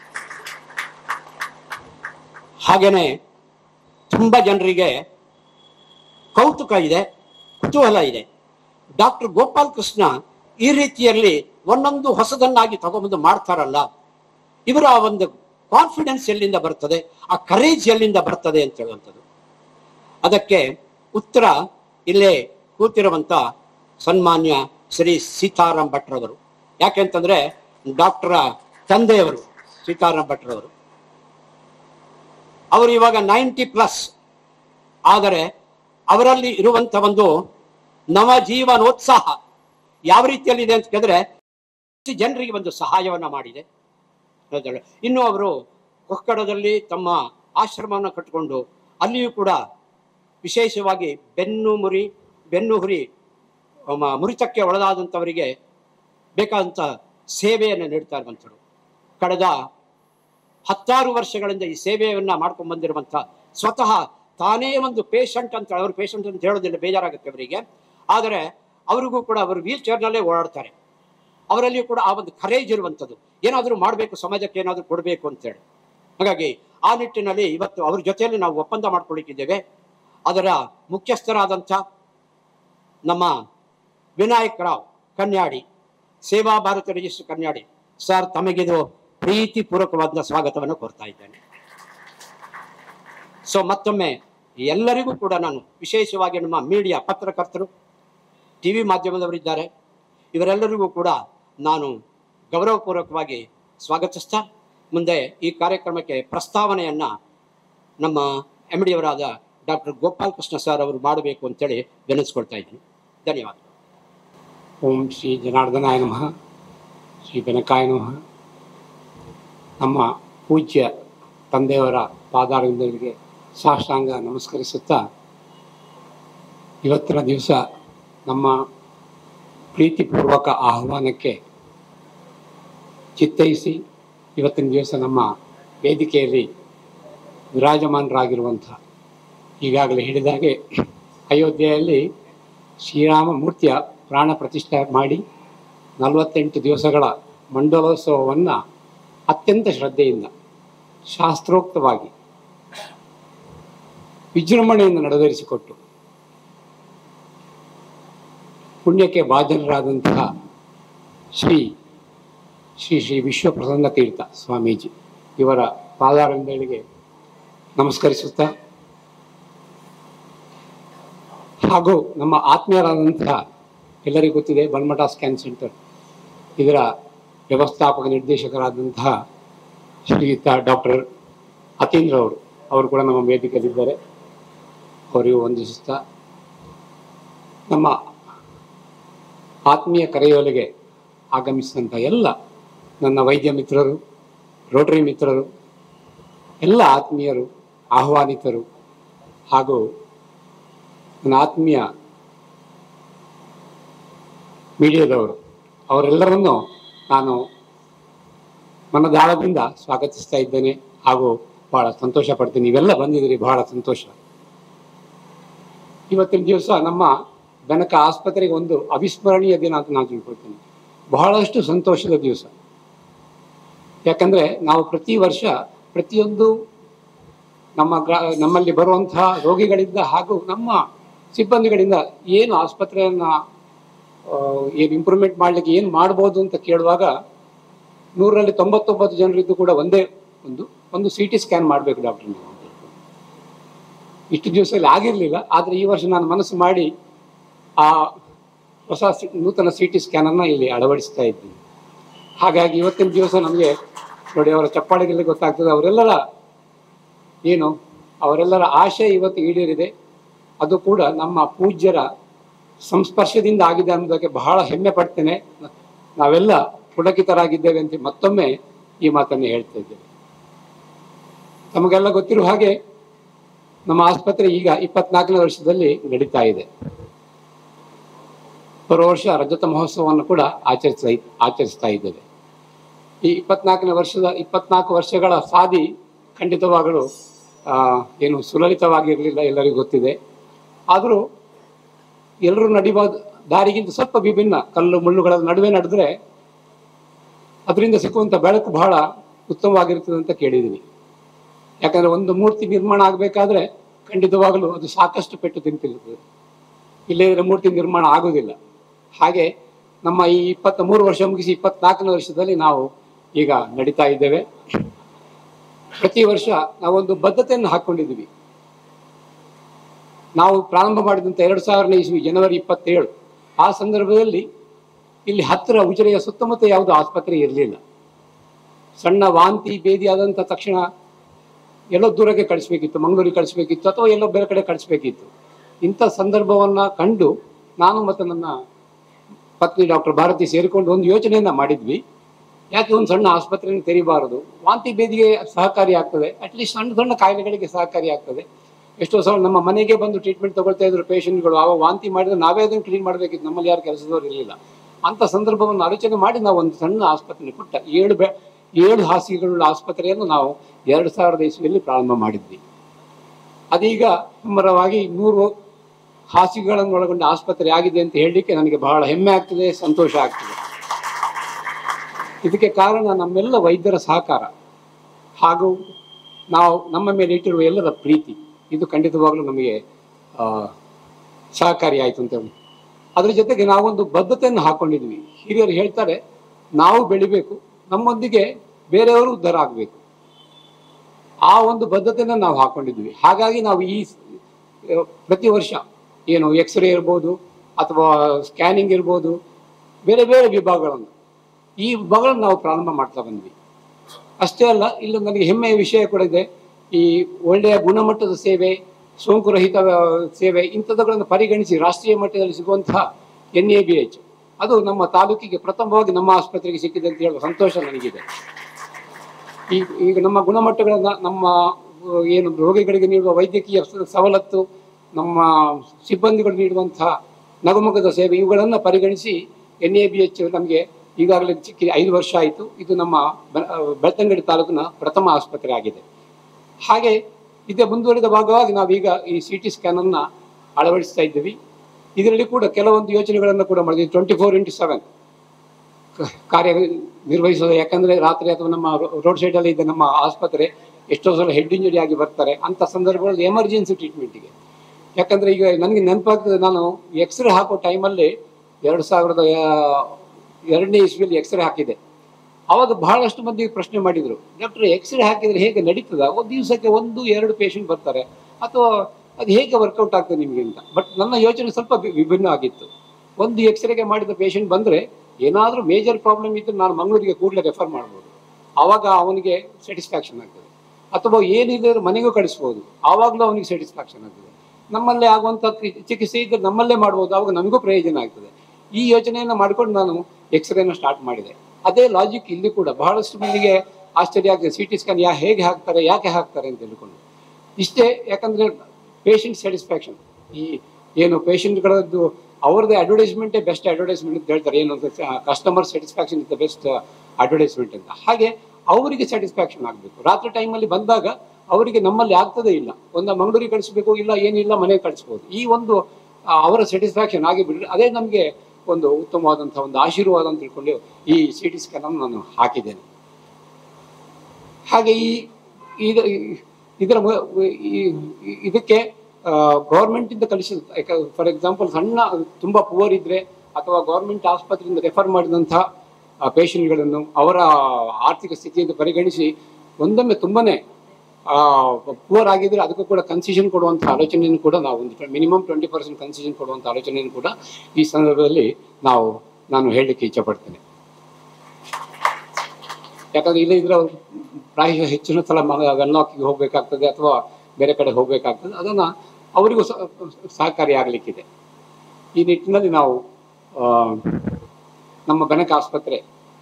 ಹಾಗೇನೆ ತುಂಬಾ ಜನರಿಗೆ ಕೌತುಕ ಇದೆ ಕುತೂಹಲ ಇದೆ ಡಾಕ್ಟರ್ ಗೋಪಾಲ್ ಕೃಷ್ಣ ಈ ರೀತಿಯಲ್ಲಿ ಒಂದೊಂದು ಹೊಸದನ್ನಾಗಿ ತಗೊಂಬಂದು ಮಾಡ್ತಾರಲ್ಲ ಇವರ ಒಂದು ಕಾನ್ಫಿಡೆನ್ಸ್ ಎಲ್ಲಿಂದ ಬರ್ತದೆ ಆ ಕರೇಜ್ ಎಲ್ಲಿಂದ ಬರ್ತದೆ ಅಂತ ಹೇಳುವಂಥದ್ದು ಅದಕ್ಕೆ ಉತ್ತರ ಇಲ್ಲೇ ಕೂತಿರುವಂತ ಸನ್ಮಾನ್ಯ ಶ್ರೀ ಸೀತಾರಾಮ್ ಭಟ್ರವರು ಯಾಕೆಂತಂದ್ರೆ ಡಾಕ್ಟರ ತಂದೆಯವರು ಸೀತಾರಾಮ್ ಭಟ್ರವರು ಅವರು ಇವಾಗ ನೈಂಟಿ ಪ್ಲಸ್ ಆದರೆ ಅವರಲ್ಲಿ ಇರುವಂತ ಒಂದು ನವ ಜೀವನೋತ್ಸಾಹ ಯಾವ ರೀತಿಯಲ್ಲಿದೆ ಅಂತ ಕೇಳಿದ್ರೆ ಎಷ್ಟು ಜನರಿಗೆ ಒಂದು ಸಹಾಯವನ್ನ ಮಾಡಿದೆ ಹೌದಲ್ಲ? ಇನ್ನು ಅವರು ಕೊಕ್ಕಡದಲ್ಲಿ ತಮ್ಮ ಆಶ್ರಮವನ್ನು ಕಟ್ಟಿಕೊಂಡು ಅಲ್ಲಿಯೂ ಕೂಡ ವಿಶೇಷವಾಗಿ ಬೆನ್ನು ಮುರಿ ಬೆನ್ನು ಹುರಿ ಮ- ಮುರಿತಕ್ಕೆ ಒಳಗಾದಂಥವರಿಗೆ ಬೇಕಾದಂಥ ಸೇವೆಯನ್ನು ನೀಡ್ತಾ ಇರುವಂಥರು ಕಳೆದ ಹತ್ತಾರು ವರ್ಷಗಳಿಂದ ಈ ಸೇವೆಯನ್ನ ಮಾಡ್ಕೊಂಡು ಬಂದಿರುವಂಥ ಸ್ವತಃ ತಾನೇ ಒಂದು ಪೇಷಂಟ್ ಅಂತ ಅವರು ಪೇಷಂಟ್ ಅಂತ ಹೇಳೋದಿಲ್ಲ ಬೇಜಾರಾಗುತ್ತೆ ಅವರಿಗೆ ಆದರೆ ಅವರಿಗೂ ಕೂಡ ಅವರು ವೀಲ್ ಚೇರ್ನಲ್ಲೇ ಓಡಾಡ್ತಾರೆ ಅವರಲ್ಲಿಯೂ ಕೂಡ ಆ ಒಂದು ಕರೇಜ್ ಇರುವಂಥದ್ದು ಏನಾದರೂ ಮಾಡಬೇಕು ಸಮಾಜಕ್ಕೆ ಏನಾದರೂ ಕೊಡಬೇಕು ಅಂತೇಳಿ ಹಾಗಾಗಿ ಆ ನಿಟ್ಟಿನಲ್ಲಿ ಇವತ್ತು ಅವ್ರ ಜೊತೆಯಲ್ಲಿ ನಾವು ಒಪ್ಪಂದ ಮಾಡ್ಕೊಳ್ಳಿಕ್ಕಿದ್ದೇವೆ ಅದರ ಮುಖ್ಯಸ್ಥರಾದಂಥ ನಮ್ಮ ವಿನಾಯಕ್ ರಾವ್ ಕನ್ಯಾಡಿ ಸೇವಾ ಭಾರತ ರಿಜಿಸ್ಟರ್ ಕನ್ಯಾಡಿ ಸರ್ ತಮಗಿದು ಪ್ರೀತಿಪೂರ್ವಕವಾದ ಸ್ವಾಗತವನ್ನು ಕೋರ್ತಾ ಇದ್ದೇನೆ ಸೊ ಮತ್ತೊಮ್ಮೆ ಎಲ್ಲರಿಗೂ ಕೂಡ ನಾನು ವಿಶೇಷವಾಗಿ ನಮ್ಮ ಮೀಡಿಯಾ ಪತ್ರಕರ್ತರು ಟಿ ವಿ ಮಾಧ್ಯಮದವರಿದ್ದಾರೆ ಇವರೆಲ್ಲರಿಗೂ ಕೂಡ ನಾನು ಗೌರವಪೂರ್ವಕವಾಗಿ ಸ್ವಾಗತಿಸ್ತಾ ಮುಂದೆ ಈ ಕಾರ್ಯಕ್ರಮಕ್ಕೆ ಪ್ರಸ್ತಾವನೆಯನ್ನ ನಮ್ಮ ಎಮ್ ಡಿಯವರಾದ ಡಾಕ್ಟರ್ ಗೋಪಾಲ್ ಕೃಷ್ಣ ಸರ್ ಅವರು ಮಾಡಬೇಕು ಅಂತೇಳಿ ವಿನಂತಿಸ್ಕೊಳ್ತಾ ಇದ್ದೀನಿ ಧನ್ಯವಾದ ಓಂ ಶ್ರೀ ಜನಾರ್ದನಾಯ ನಮಃ ಶ್ರೀ ಬೆನಕಾಯ ನಮಃ ನಮ್ಮ ಪೂಜ್ಯ ತಂದೆಯವರ ಪಾದಾರವಿಂದರಿಗೆ ಸಾಷ್ಟಾಂಗ ನಮಸ್ಕರಿಸುತ್ತಾ ಇವತ್ತಿನ ದಿವಸ ನಮ್ಮ ಪ್ರೀತಿಪೂರ್ವಕ ಆಹ್ವಾನಕ್ಕೆ ಚಿತ್ತೈಸಿ ಇವತ್ತಿನ ದಿವಸ ನಮ್ಮ ವೇದಿಕೆಯಲ್ಲಿ ವಿರಾಜಮಾನರಾಗಿರುವಂಥ ಈಗಾಗಲೇ ಹೇಳಿದಾಗೆ ಅಯೋಧ್ಯೆಯಲ್ಲಿ ಶ್ರೀರಾಮ ಮೂರ್ತಿಯ ಪ್ರಾಣ ಪ್ರತಿಷ್ಠೆ ಮಾಡಿ ನಲವತ್ತೆಂಟು ದಿವಸಗಳ ಮಂಡಲೋತ್ಸವವನ್ನು ಅತ್ಯಂತ ಶ್ರದ್ಧೆಯಿಂದ ಶಾಸ್ತ್ರೋಕ್ತವಾಗಿ ವಿಜೃಂಭಣೆಯಿಂದ ನಡೆದರಿಸಿಕೊಟ್ಟು ಪುಣ್ಯಕ್ಕೆ ಭಾಜನರಾದಂತಹ ಶ್ರೀ ಶ್ರೀ ಶ್ರೀ ವಿಶ್ವಪ್ರಸನ್ನ ತೀರ್ಥ ಸ್ವಾಮೀಜಿ ಇವರ ಪಾದಾರವಿಂದಗಳಿಗೆ ನಮಸ್ಕರಿಸುತ್ತಾ ಹಾಗೂ ನಮ್ಮ ಆತ್ಮೀಯರಾದಂತಹ ಎಲ್ಲರಿಗೂ ಗೊತ್ತಿದೆ ಬನ್ಮಠ ಸ್ಕ್ಯಾನ್ ಸೆಂಟರ್ ಇದರ ವ್ಯವಸ್ಥಾಪಕ ನಿರ್ದೇಶಕರಾದಂತಹ ಶ್ರೀಯುತ ಡಾಕ್ಟರ್ ಅತೀಂದ್ರ ಅವರು ಅವರು ಕೂಡ ನಮ್ಮ ವೇದಿಕೆಯಲ್ಲಿದ್ದಾರೆ ಅವರಿಗೂ ವಂದಿಸುತ್ತಾ ನಮ್ಮ ಆತ್ಮೀಯ ಕರೆಯೋಲೆಗೆ ಆಗಮಿಸಿದಂಥ ಎಲ್ಲ ನನ್ನ ವೈದ್ಯ ಮಿತ್ರರು ರೋಟರಿ ಮಿತ್ರರು ಎಲ್ಲ ಆತ್ಮೀಯರು ಆಹ್ವಾನಿತರು ಹಾಗೂ ನನ್ನ ಆತ್ಮೀಯ ಮೀಡಿಯಾದವರು ಅವರೆಲ್ಲರನ್ನು ನಾನು ಮನದಾಳದಿಂದ ಸ್ವಾಗತಿಸ್ತಾ ಇದ್ದೇನೆ ಹಾಗೂ ಬಹಳ ಸಂತೋಷ ಪಡ್ತೀನಿ ನೀವೆಲ್ಲ ಬಂದಿದ್ದೀರಿ ಬಹಳ ಸಂತೋಷ ಇವತ್ತಿನ ದಿವಸ ನಮ್ಮ ಬೆನಕ ಆಸ್ಪತ್ರೆಗೆ ಒಂದು ಅವಿಸ್ಮರಣೀಯ ದಿನ ಅಂತ ನಾನು ತಿಳ್ಕೊಳ್ತೀನಿ ಬಹಳಷ್ಟು ಸಂತೋಷದ ದಿವಸ ಯಾಕಂದ್ರೆ ನಾವು ಪ್ರತಿ ವರ್ಷ ಪ್ರತಿಯೊಂದು ನಮ್ಮ ಗ್ರಾ ನಮ್ಮಲ್ಲಿ ಬರುವಂತಹ ರೋಗಿಗಳಿಂದ ಹಾಗೂ ನಮ್ಮ ಸಿಬ್ಬಂದಿಗಳಿಂದ ಏನು ಆಸ್ಪತ್ರೆಯನ್ನ ಆ, ಏನು ಇಂಪ್ರೂವ್ಮೆಂಟ್ ಮಾಡ್ಲಿಕ್ಕೆ ಏನು ಮಾಡ್ಬೋದು ಅಂತ ಕೇಳುವಾಗ ನೂರರಲ್ಲಿ ತೊಂಬತ್ತೊಂಬತ್ತು ಜನರಿದ್ದು ಕೂಡ ಒಂದೇ ಒಂದು ಒಂದು ಸಿ ಟಿ ಸ್ಕ್ಯಾನ್ ಮಾಡಬೇಕು ಡಾಕ್ಟರ್ ನೀವು ಅಂತ. ಇಷ್ಟು ದಿವಸದಲ್ಲಿ ಆಗಿರಲಿಲ್ಲ ಆದರೆ ಈ ವರ್ಷ ನಾನು ಮನಸ್ಸು ಮಾಡಿ ಆ ಹೊಸ ಸಿ- ನೂತನ ಸಿ ಟಿ ಸ್ಕ್ಯಾನನ್ನು ಇಲ್ಲಿ ಅಳವಡಿಸ್ತಾ ಇದ್ದೀನಿ ಹಾಗಾಗಿ ಇವತ್ತಿನ ದಿವಸ ನಮಗೆ ನೋಡಿ ಅವರ ಚಪ್ಪಾಳೆಗೆಲ್ಲ ಗೊತ್ತಾಗ್ತದೆ ಅವರೆಲ್ಲರ ಏನು ಅವರೆಲ್ಲರ ಆಶೆ ಇವತ್ತು ಈಡೇರಿದೆ ಅದು ಕೂಡ ನಮ್ಮ ಪೂಜ್ಯರ ಸಂಸ್ಪರ್ಶದಿಂದ ಆಗಿದೆ ಅನ್ನೋದಕ್ಕೆ ಬಹಳ ಹೆಮ್ಮೆ ಪಡ್ತೇನೆ ನಾವೆಲ್ಲ ಪುಳಕಿತರಾಗಿದ್ದೇವೆ ಅಂತ ಮತ್ತೊಮ್ಮೆ ಈ ಮಾತನ್ನು ಹೇಳ್ತಾ ಇದ್ದೇವೆ ತಮಗೆಲ್ಲ ಗೊತ್ತಿರುವ ಹಾಗೆ ನಮ್ಮ ಆಸ್ಪತ್ರೆ ಈಗ ಇಪ್ಪತ್ನಾಲ್ಕನೇ ವರ್ಷದಲ್ಲಿ ನಡೀತಾ ಇದೆ ಬರುವ ವರ್ಷ ರಜತ ಮಹೋತ್ಸವವನ್ನು ಕೂಡ ಆಚರಿಸ್ತಾ ಆಚರಿಸ್ತಾ ಇದ್ದೇವೆ ಈ ಇಪ್ಪತ್ನಾಲ್ಕನೇ ವರ್ಷದ ಇಪ್ಪತ್ನಾಲ್ಕು ವರ್ಷಗಳ ಸಾಧಿ ಖಂಡಿತವಾಗಲೂ ಆ, ಏನು ಸುಲಲಿತವಾಗಿರಲಿಲ್ಲ ಎಲ್ಲರಿಗೂ ಗೊತ್ತಿದೆ ಆದರೂ ಎಲ್ಲರೂ ನಡೆಯುವ ದಾರಿಗಿಂತ ಸ್ವಲ್ಪ ವಿಭಿನ್ನ ಕಲ್ಲು ಮುಳ್ಳುಗಳ ನಡುವೆ ನಡೆದ್ರೆ ಅದರಿಂದ ಸಿಕ್ಕುವಂಥ ಬೆಳಕು ಬಹಳ ಉತ್ತಮವಾಗಿರ್ತದೆ ಅಂತ ಕೇಳಿದ್ದೀನಿ ಯಾಕಂದ್ರೆ ಒಂದು ಮೂರ್ತಿ ನಿರ್ಮಾಣ ಆಗಬೇಕಾದ್ರೆ ಖಂಡಿತವಾಗಲೂ ಅದು ಸಾಕಷ್ಟು ಪೆಟ್ಟು ತಿಂತಿರ್ತದೆ ಇಲ್ಲದಿದ್ರೆ ಮೂರ್ತಿ ನಿರ್ಮಾಣ ಆಗುವುದಿಲ್ಲ ಹಾಗೆ ನಮ್ಮ ಈ ಇಪ್ಪತ್ತ ಮೂರು ವರ್ಷ ಮುಗಿಸಿ ಇಪ್ಪತ್ನಾಲ್ಕನೇ ವರ್ಷದಲ್ಲಿ ನಾವು ಈಗ ನಡೀತಾ ಇದ್ದೇವೆ ಪ್ರತಿ ವರ್ಷ ನಾವೊಂದು ಬದ್ಧತೆಯನ್ನು ಹಾಕೊಂಡಿದ್ದೀವಿ ನಾವು ಪ್ರಾರಂಭ ಮಾಡಿದಂಥ ಎರಡು ಸಾವಿರನೇ ಇಸ್ವಿ ಜನವರಿ ಇಪ್ಪತ್ತೇಳು ಆ ಸಂದರ್ಭದಲ್ಲಿ ಇಲ್ಲಿ ಹತ್ತಿರ ಉಜಿರೆಯ ಸುತ್ತಮುತ್ತ ಯಾವುದು ಆಸ್ಪತ್ರೆ ಇರಲಿಲ್ಲ ಸಣ್ಣ ವಾಂತಿ ಭೇದಿ ಆದಂಥ ತಕ್ಷಣ ಎಲ್ಲೋ ದೂರಕ್ಕೆ ಕಳಿಸ್ಬೇಕಿತ್ತು ಮಂಗಳೂರಿಗೆ ಕಳಿಸ್ಬೇಕಿತ್ತು ಅಥವಾ ಎಲ್ಲೋ ಬೇರೆ ಕಡೆ ಕಳಿಸ್ಬೇಕಿತ್ತು ಇಂಥ ಸಂದರ್ಭವನ್ನ ಕಂಡು ನಾನು ಮತ್ತು ನನ್ನ ಪತ್ನಿ ಡಾಕ್ಟರ್ ಭಾರತಿ ಸೇರಿಕೊಂಡು ಒಂದು ಯೋಚನೆಯನ್ನ ಮಾಡಿದ್ವಿ ಯಾಕೆ ಒಂದು ಸಣ್ಣ ಆಸ್ಪತ್ರೆಯನ್ನು ತೆರಿಬಾರದು ವಾಂತಿ ಭೇದಿಗೆ ಸಹಕಾರಿ ಆಗ್ತದೆ ಅಟ್ಲೀಸ್ಟ್ ಸಣ್ಣ ಸಣ್ಣ ಕಾಯಿಲೆಗಳಿಗೆ ಸಹಕಾರಿ ಆಗ್ತದೆ ಎಷ್ಟೋ ಸಲ ನಮ್ಮ ಮನೆಗೆ ಬಂದು ಟ್ರೀಟ್ಮೆಂಟ್ ತಗೊಳ್ತಾ ಇದ್ರು ಪೇಷಂಟ್ಗಳು ಆವಾಗ ವಾಂತಿ ಮಾಡಿದ್ರೆ ನಾವೇ ಅದನ್ನು ಕ್ಲೀನ್ ಮಾಡಬೇಕಿತ್ತು ನಮ್ಮಲ್ಲಿ ಯಾರು ಕೆಲಸದವ್ರು ಇರಲಿಲ್ಲ ಅಂತ ಸಂದರ್ಭವನ್ನು ಆಲೋಚನೆ ಮಾಡಿ ನಾವು ಒಂದು ಸಣ್ಣ ಆಸ್ಪತ್ರೆ ಪುಟ್ಟ ಏಳು ಬೆ ಏಳು ಹಾಸಿಗೆಗಳುಳ್ಳ ಆಸ್ಪತ್ರೆಯನ್ನು ನಾವು ಎರಡು ಸಾವಿರದ ಇಸ್ವಿಯಲ್ಲಿ ಪ್ರಾರಂಭ ಮಾಡಿದ್ವಿ ಅದೀಗ ಮುಮ್ಮರವಾಗಿ ನೂರು ಹಾಸಿಗೆಗಳನ್ನು ಒಳಗೊಂಡ ಆಸ್ಪತ್ರೆ ಆಗಿದೆ ಅಂತ ಹೇಳಲಿಕ್ಕೆ ನನಗೆ ಬಹಳ ಹೆಮ್ಮೆ ಆಗ್ತದೆ ಸಂತೋಷ ಆಗ್ತದೆ ಇದಕ್ಕೆ ಕಾರಣ ನಮ್ಮೆಲ್ಲ ವೈದ್ಯರ ಸಹಕಾರ ಹಾಗೂ ನಾವು ನಮ್ಮ ಮೇಲೆ ಇಟ್ಟಿರುವ ಎಲ್ಲರ ಪ್ರೀತಿ ಇದು ಖಂಡಿತವಾಗ್ಲೂ ನಮಗೆ ಆ, ಸಹಕಾರಿಯಾಯಿತು ಅಂತ ಹೇಳಿ ಅದ್ರ ಜೊತೆಗೆ ನಾವೊಂದು ಬದ್ಧತೆಯನ್ನು ಹಾಕೊಂಡಿದ್ವಿ ಹಿರಿಯರು ಹೇಳ್ತಾರೆ ನಾವು ಬೆಳಿಬೇಕು ನಮ್ಮೊಂದಿಗೆ ಬೇರೆಯವರು ಉದ್ಧಾರ ಆಗಬೇಕು ಆ ಒಂದು ಬದ್ಧತೆಯನ್ನು ನಾವು ಹಾಕೊಂಡಿದ್ವಿ ಹಾಗಾಗಿ ನಾವು ಈ ಸ್- ಆ, ಪ್ರತಿ ವರ್ಷ ಏನು ಎಕ್ಸ್ರೇ ಇರ್ಬೋದು ಅಥವಾ ಸ್ಕ್ಯಾನಿಂಗ್ ಇರ್ಬೋದು ಬೇರೆ ಬೇರೆ ವಿಭಾಗಗಳನ್ನು ಈ ವಿಭಾಗಗಳನ್ನು ನಾವು ಪ್ರಾರಂಭ ಮಾಡ್ತಾ ಬಂದ್ವಿ ಅಷ್ಟೇ ಅಲ್ಲ ಇಲ್ಲಿ ನನಗೆ ಹೆಮ್ಮೆಯ ವಿಷಯ ಕೂಡ ಇದೆ ಈ ಒಳ್ಳೆಯ ಗುಣಮಟ್ಟದ ಸೇವೆ ಸೋಂಕುರಹಿತ ಆ, ಸೇವೆ ಇಂಥದ್ದುಗಳನ್ನು ಪರಿಗಣಿಸಿ ರಾಷ್ಟ್ರೀಯ ಮಟ್ಟದಲ್ಲಿ ಸಿಗುವಂತಹ ಎನ್ ಎ ಬಿ ಎಚ್ ಅದು ನಮ್ಮ ತಾಲೂಕಿಗೆ ಪ್ರಥಮವಾಗಿ ನಮ್ಮ ಆಸ್ಪತ್ರೆಗೆ ಸಿಕ್ಕಿದೆ ಅಂತ ಹೇಳುವ ಸಂತೋಷ ನನಗಿದೆ ಈ ಈಗ ನಮ್ಮ ಗುಣಮಟ್ಟಗಳನ್ನ ನಮ್ಮ ಆ, ಏನು ರೋಗಿಗಳಿಗೆ ನೀಡುವ ವೈದ್ಯಕೀಯ ಸ- ಸವಲತ್ತು ನಮ್ಮ ಸಿಬ್ಬಂದಿಗಳು ನೀಡುವಂತಹ ನಗುಮುಖದ ಸೇವೆ ಇವುಗಳನ್ನು ಪರಿಗಣಿಸಿ ಎನ್ ಎ ಬಿ ಎಚ್ ನಮಗೆ ಈಗಾಗಲೇ ಸಿಕ್ಕಿ ಐದು ವರ್ಷ ಆಯಿತು ಇದು ನಮ್ಮ ಬೆ- ಆ, ಬೆಳ್ತಂಗಡಿ ತಾಲೂಕಿನ ಪ್ರಥಮ ಆಸ್ಪತ್ರೆ ಆಗಿದೆ ಹಾಗೆ ಇದೇ ಮುಂದುವರಿದ ಭಾಗವಾಗಿ ನಾವೀಗ ಈ ಸಿ ಟಿ ಸ್ಕ್ಯಾನನ್ನು ಅಳವಡಿಸ್ತಾ ಇದ್ದೀವಿ ಇದರಲ್ಲಿ ಕೂಡ ಕೆಲವೊಂದು ಯೋಚನೆಗಳನ್ನು ಕೂಡ ಮಾಡಿದ್ವಿ ಟ್ವೆಂಟಿ ಫೋರ್ ಇಂಟು ಸೆವೆನ್ ಕಾರ್ಯ ನಿರ್ವಹಿಸೋದು ಯಾಕಂದ್ರೆ ರಾತ್ರಿ ಅಥವಾ ನಮ್ಮ ರೋಡ್ ಸೈಡಲ್ಲಿ ಇದ್ದ ನಮ್ಮ ಆಸ್ಪತ್ರೆ ಎಷ್ಟೋ ಸಲ ಹೆಡ್ ಇಂಜುರಿ ಆಗಿ ಬರ್ತಾರೆ ಅಂತ ಸಂದರ್ಭಗಳಲ್ಲಿ ಎಮರ್ಜೆನ್ಸಿ ಟ್ರೀಟ್ಮೆಂಟಿಗೆ ಯಾಕಂದ್ರೆ ಈಗ ನನಗೆ ನೆನಪಾಗ್ತದೆ ನಾನು ಎಕ್ಸ್ರೇ ಹಾಕೋ ಟೈಮಲ್ಲಿ ಎರಡು ಸಾವಿರದ ಆ, ಎರಡನೇ ಇಸ್ವಿಯಲ್ಲಿ ಎಕ್ಸ್ರೇ ಹಾಕಿದೆ ಅವಾಗ ಬಹಳಷ್ಟು ಮಂದಿ ಪ್ರಶ್ನೆ ಮಾಡಿದ್ರು ಡಾಕ್ಟರ್ ಎಕ್ಸ್ರೇ ಹಾಕಿದ್ರೆ ಹೇಗೆ ನಡೀತದ ಒಂದು ದಿವಸಕ್ಕೆ ಒಂದು ಎರಡು ಪೇಷಂಟ್ ಬರ್ತಾರೆ ಅಥವಾ ಅದು ಹೇಗೆ ವರ್ಕೌಟ್ ಆಗ್ತದೆ ನಿಮಗೆ ಅಂತ ಬಟ್ ನನ್ನ ಯೋಚನೆ ಸ್ವಲ್ಪ ವಿ- ವಿಭಿನ್ನ ಆಗಿತ್ತು ಒಂದು ಎಕ್ಸ್ರೇಗೆ ಮಾಡಿದ ಪೇಷಂಟ್ ಬಂದರೆ ಏನಾದರೂ ಮೇಜರ್ ಪ್ರಾಬ್ಲಮ್ ಇದ್ದರೆ ನಾನು ಮಂಗಳೂರಿಗೆ ಕೂಡಲೇ ರೆಫರ್ ಮಾಡ್ಬೋದು ಆವಾಗ ಅವನಿಗೆ ಸ್ಯಾಟಿಸ್ಫ್ಯಾಕ್ಷನ್ ಆಗ್ತದೆ ಅಥವಾ ಏನಿದ್ರೆ ಮನೆಗೂ ಕಳಿಸ್ಬೋದು ಆವಾಗಲೂ ಅವನಿಗೆ ಸ್ಯಾಟಿಸ್ಫ್ಯಾಕ್ಷನ್ ಆಗ್ತದೆ ನಮ್ಮಲ್ಲೇ ಆಗುವಂಥ ಕಿ- ಚಿಕಿತ್ಸೆ ಇದ್ದರೆ ನಮ್ಮಲ್ಲೇ ಮಾಡ್ಬೋದು ಆವಾಗ ನಮಗೂ ಪ್ರಯೋಜನ ಆಗ್ತದೆ ಈ ಯೋಚನೆಯನ್ನು ಮಾಡಿಕೊಂಡು ನಾನು ಎಕ್ಸ್ರೇನ ಸ್ಟಾರ್ಟ್ ಮಾಡಿದೆ ಅದೇ ಲಾಜಿಕ್ ಇಲ್ಲಿ ಕೂಡ ಬಹಳಷ್ಟು ಮಂದಿಗೆ ಆಶ್ಚರ್ಯ ಆಗಿದೆ ಸಿ ಟಿ ಸ್ಕ್ಯಾನ್ ಯಾ ಹೇಗೆ ಹಾಕ್ತಾರೆ ಯಾಕೆ ಹಾಕ್ತಾರೆ ಅಂತ ತಿಳ್ಕೊಂಡು ಇಷ್ಟೇ ಯಾಕಂದ್ರೆ ಪೇಷಂಟ್ ಸ್ಯಾಟಿಸ್ಫ್ಯಾಕ್ಷನ್ ಈ ಏನು ಪೇಷಂಟ್ಗಳದ್ದು ಅವ್ರದ್ದೇ ಅಡ್ವರ್ಟೈಸ್ಮೆಂಟೇ ಬೆಸ್ಟ್ ಅಡ್ವರ್ಟೈಸ್ಮೆಂಟ್ ಅಂತ ಹೇಳ್ತಾರೆ ಏನು customer satisfaction is the best advertisement ಅಂತ ಹಾಗೆ ಅವರಿಗೆ ಸ್ಯಾಟಿಸ್ಫ್ಯಾಕ್ಷನ್ ಆಗಬೇಕು ರಾತ್ರಿ ಟೈಮಲ್ಲಿ ಬಂದಾಗ ಅವರಿಗೆ ನಮ್ಮಲ್ಲಿ ಆಗ್ತದೇ ಇಲ್ಲ ಒಂದು ಮಂಗಳೂರಿಗೆ ಕಳಿಸ್ಬೇಕು ಇಲ್ಲ ಏನಿಲ್ಲ ಮನೆಗೆ ಕಳಿಸ್ಬೋದು ಈ ಒಂದು ಆ, ಅವರ ಸ್ಯಾಟಿಸ್ಫ್ಯಾಕ್ಷನ್ ಆಗಿ ಬಿಡ್ರೆ ಅದೇ ನಮಗೆ ಒಂದು ಉತ್ತಮವಾದಂತಹ ಒಂದು ಆಶೀರ್ವಾದ ಅಂತ ತಿಳ್ಕೊಂಡು ಈ ಸಿ ಟಿ ಸ್ಕ್ಯಾನ್ ಅನ್ನು ನಾನು ಹಾಕಿದ್ದೇನೆ ಹಾಗೆ ಈ ಇದ- ಇದರ ಮು- ಈ- ಈ- ಇದಕ್ಕೆ ಗೌರ್ಮೆಂಟ್ ಇಂದ ಕಳಿಸಿದ ಫಾರ್ ಎಕ್ಸಾಂಪಲ್ ಸಣ್ಣ ತುಂಬಾ ಪುವರ್ ಇದ್ರೆ ಅಥವಾ ಗೌರ್ಮೆಂಟ್ ಆಸ್ಪತ್ರೆಯಿಂದ ರೆಫರ್ ಮಾಡಿದಂತಹ ಪೇಷಂಟ್ಗಳನ್ನು ಅವರ ಆರ್ಥಿಕ ಸ್ಥಿತಿಯಿಂದ ಪರಿಗಣಿಸಿ ಒಂದೊಮ್ಮೆ ತುಂಬಾನೇ ಪುವರ್ ಆಗಿದ್ರೆ ಅದಕ್ಕೂ ಕೂಡ ಕನ್ಸೆಷನ್ ಕೊಡುವಂಥ ಆಲೋಚನೆಯನ್ನು ಕೂಡ ನಾವು ಒಂದು ಮಿನಿಮಮ್ ಟ್ವೆಂಟಿ ಪರ್ಸೆಂಟ್ ಕನ್ಸೆಷನ್ ಕೊಡುವಂಥ ಆಲೋಚನೆಯನ್ನು ಕೂಡ ಈ ಸಂದರ್ಭದಲ್ಲಿ ನಾವು ನಾನು ಹೇಳಲಿಕ್ಕೆ ಇಚ್ಛಪಡ್ತೇನೆ ಯಾಕಂದ್ರೆ ಇಲ್ಲ ಇದ್ರೆ ಅವ್ರು ಪ್ರಾಯಶಃ ಹೆಚ್ಚಿನ ಸಲ ವೆನ್ಲಾಕಿಗೆ ಹೋಗಬೇಕಾಗ್ತದೆ ಅಥವಾ ಬೇರೆ ಕಡೆ ಹೋಗಬೇಕಾಗ್ತದೆ ಅದನ್ನ ಅವರಿಗೂ ಸ- ಸಹಕಾರಿಯಾಗಲಿಕ್ಕಿದೆ ಈ ನಿಟ್ಟಿನಲ್ಲಿ ನಾವು ಆ, ನಮ್ಮ ಬೆನಕ ಆಸ್ಪತ್ರೆ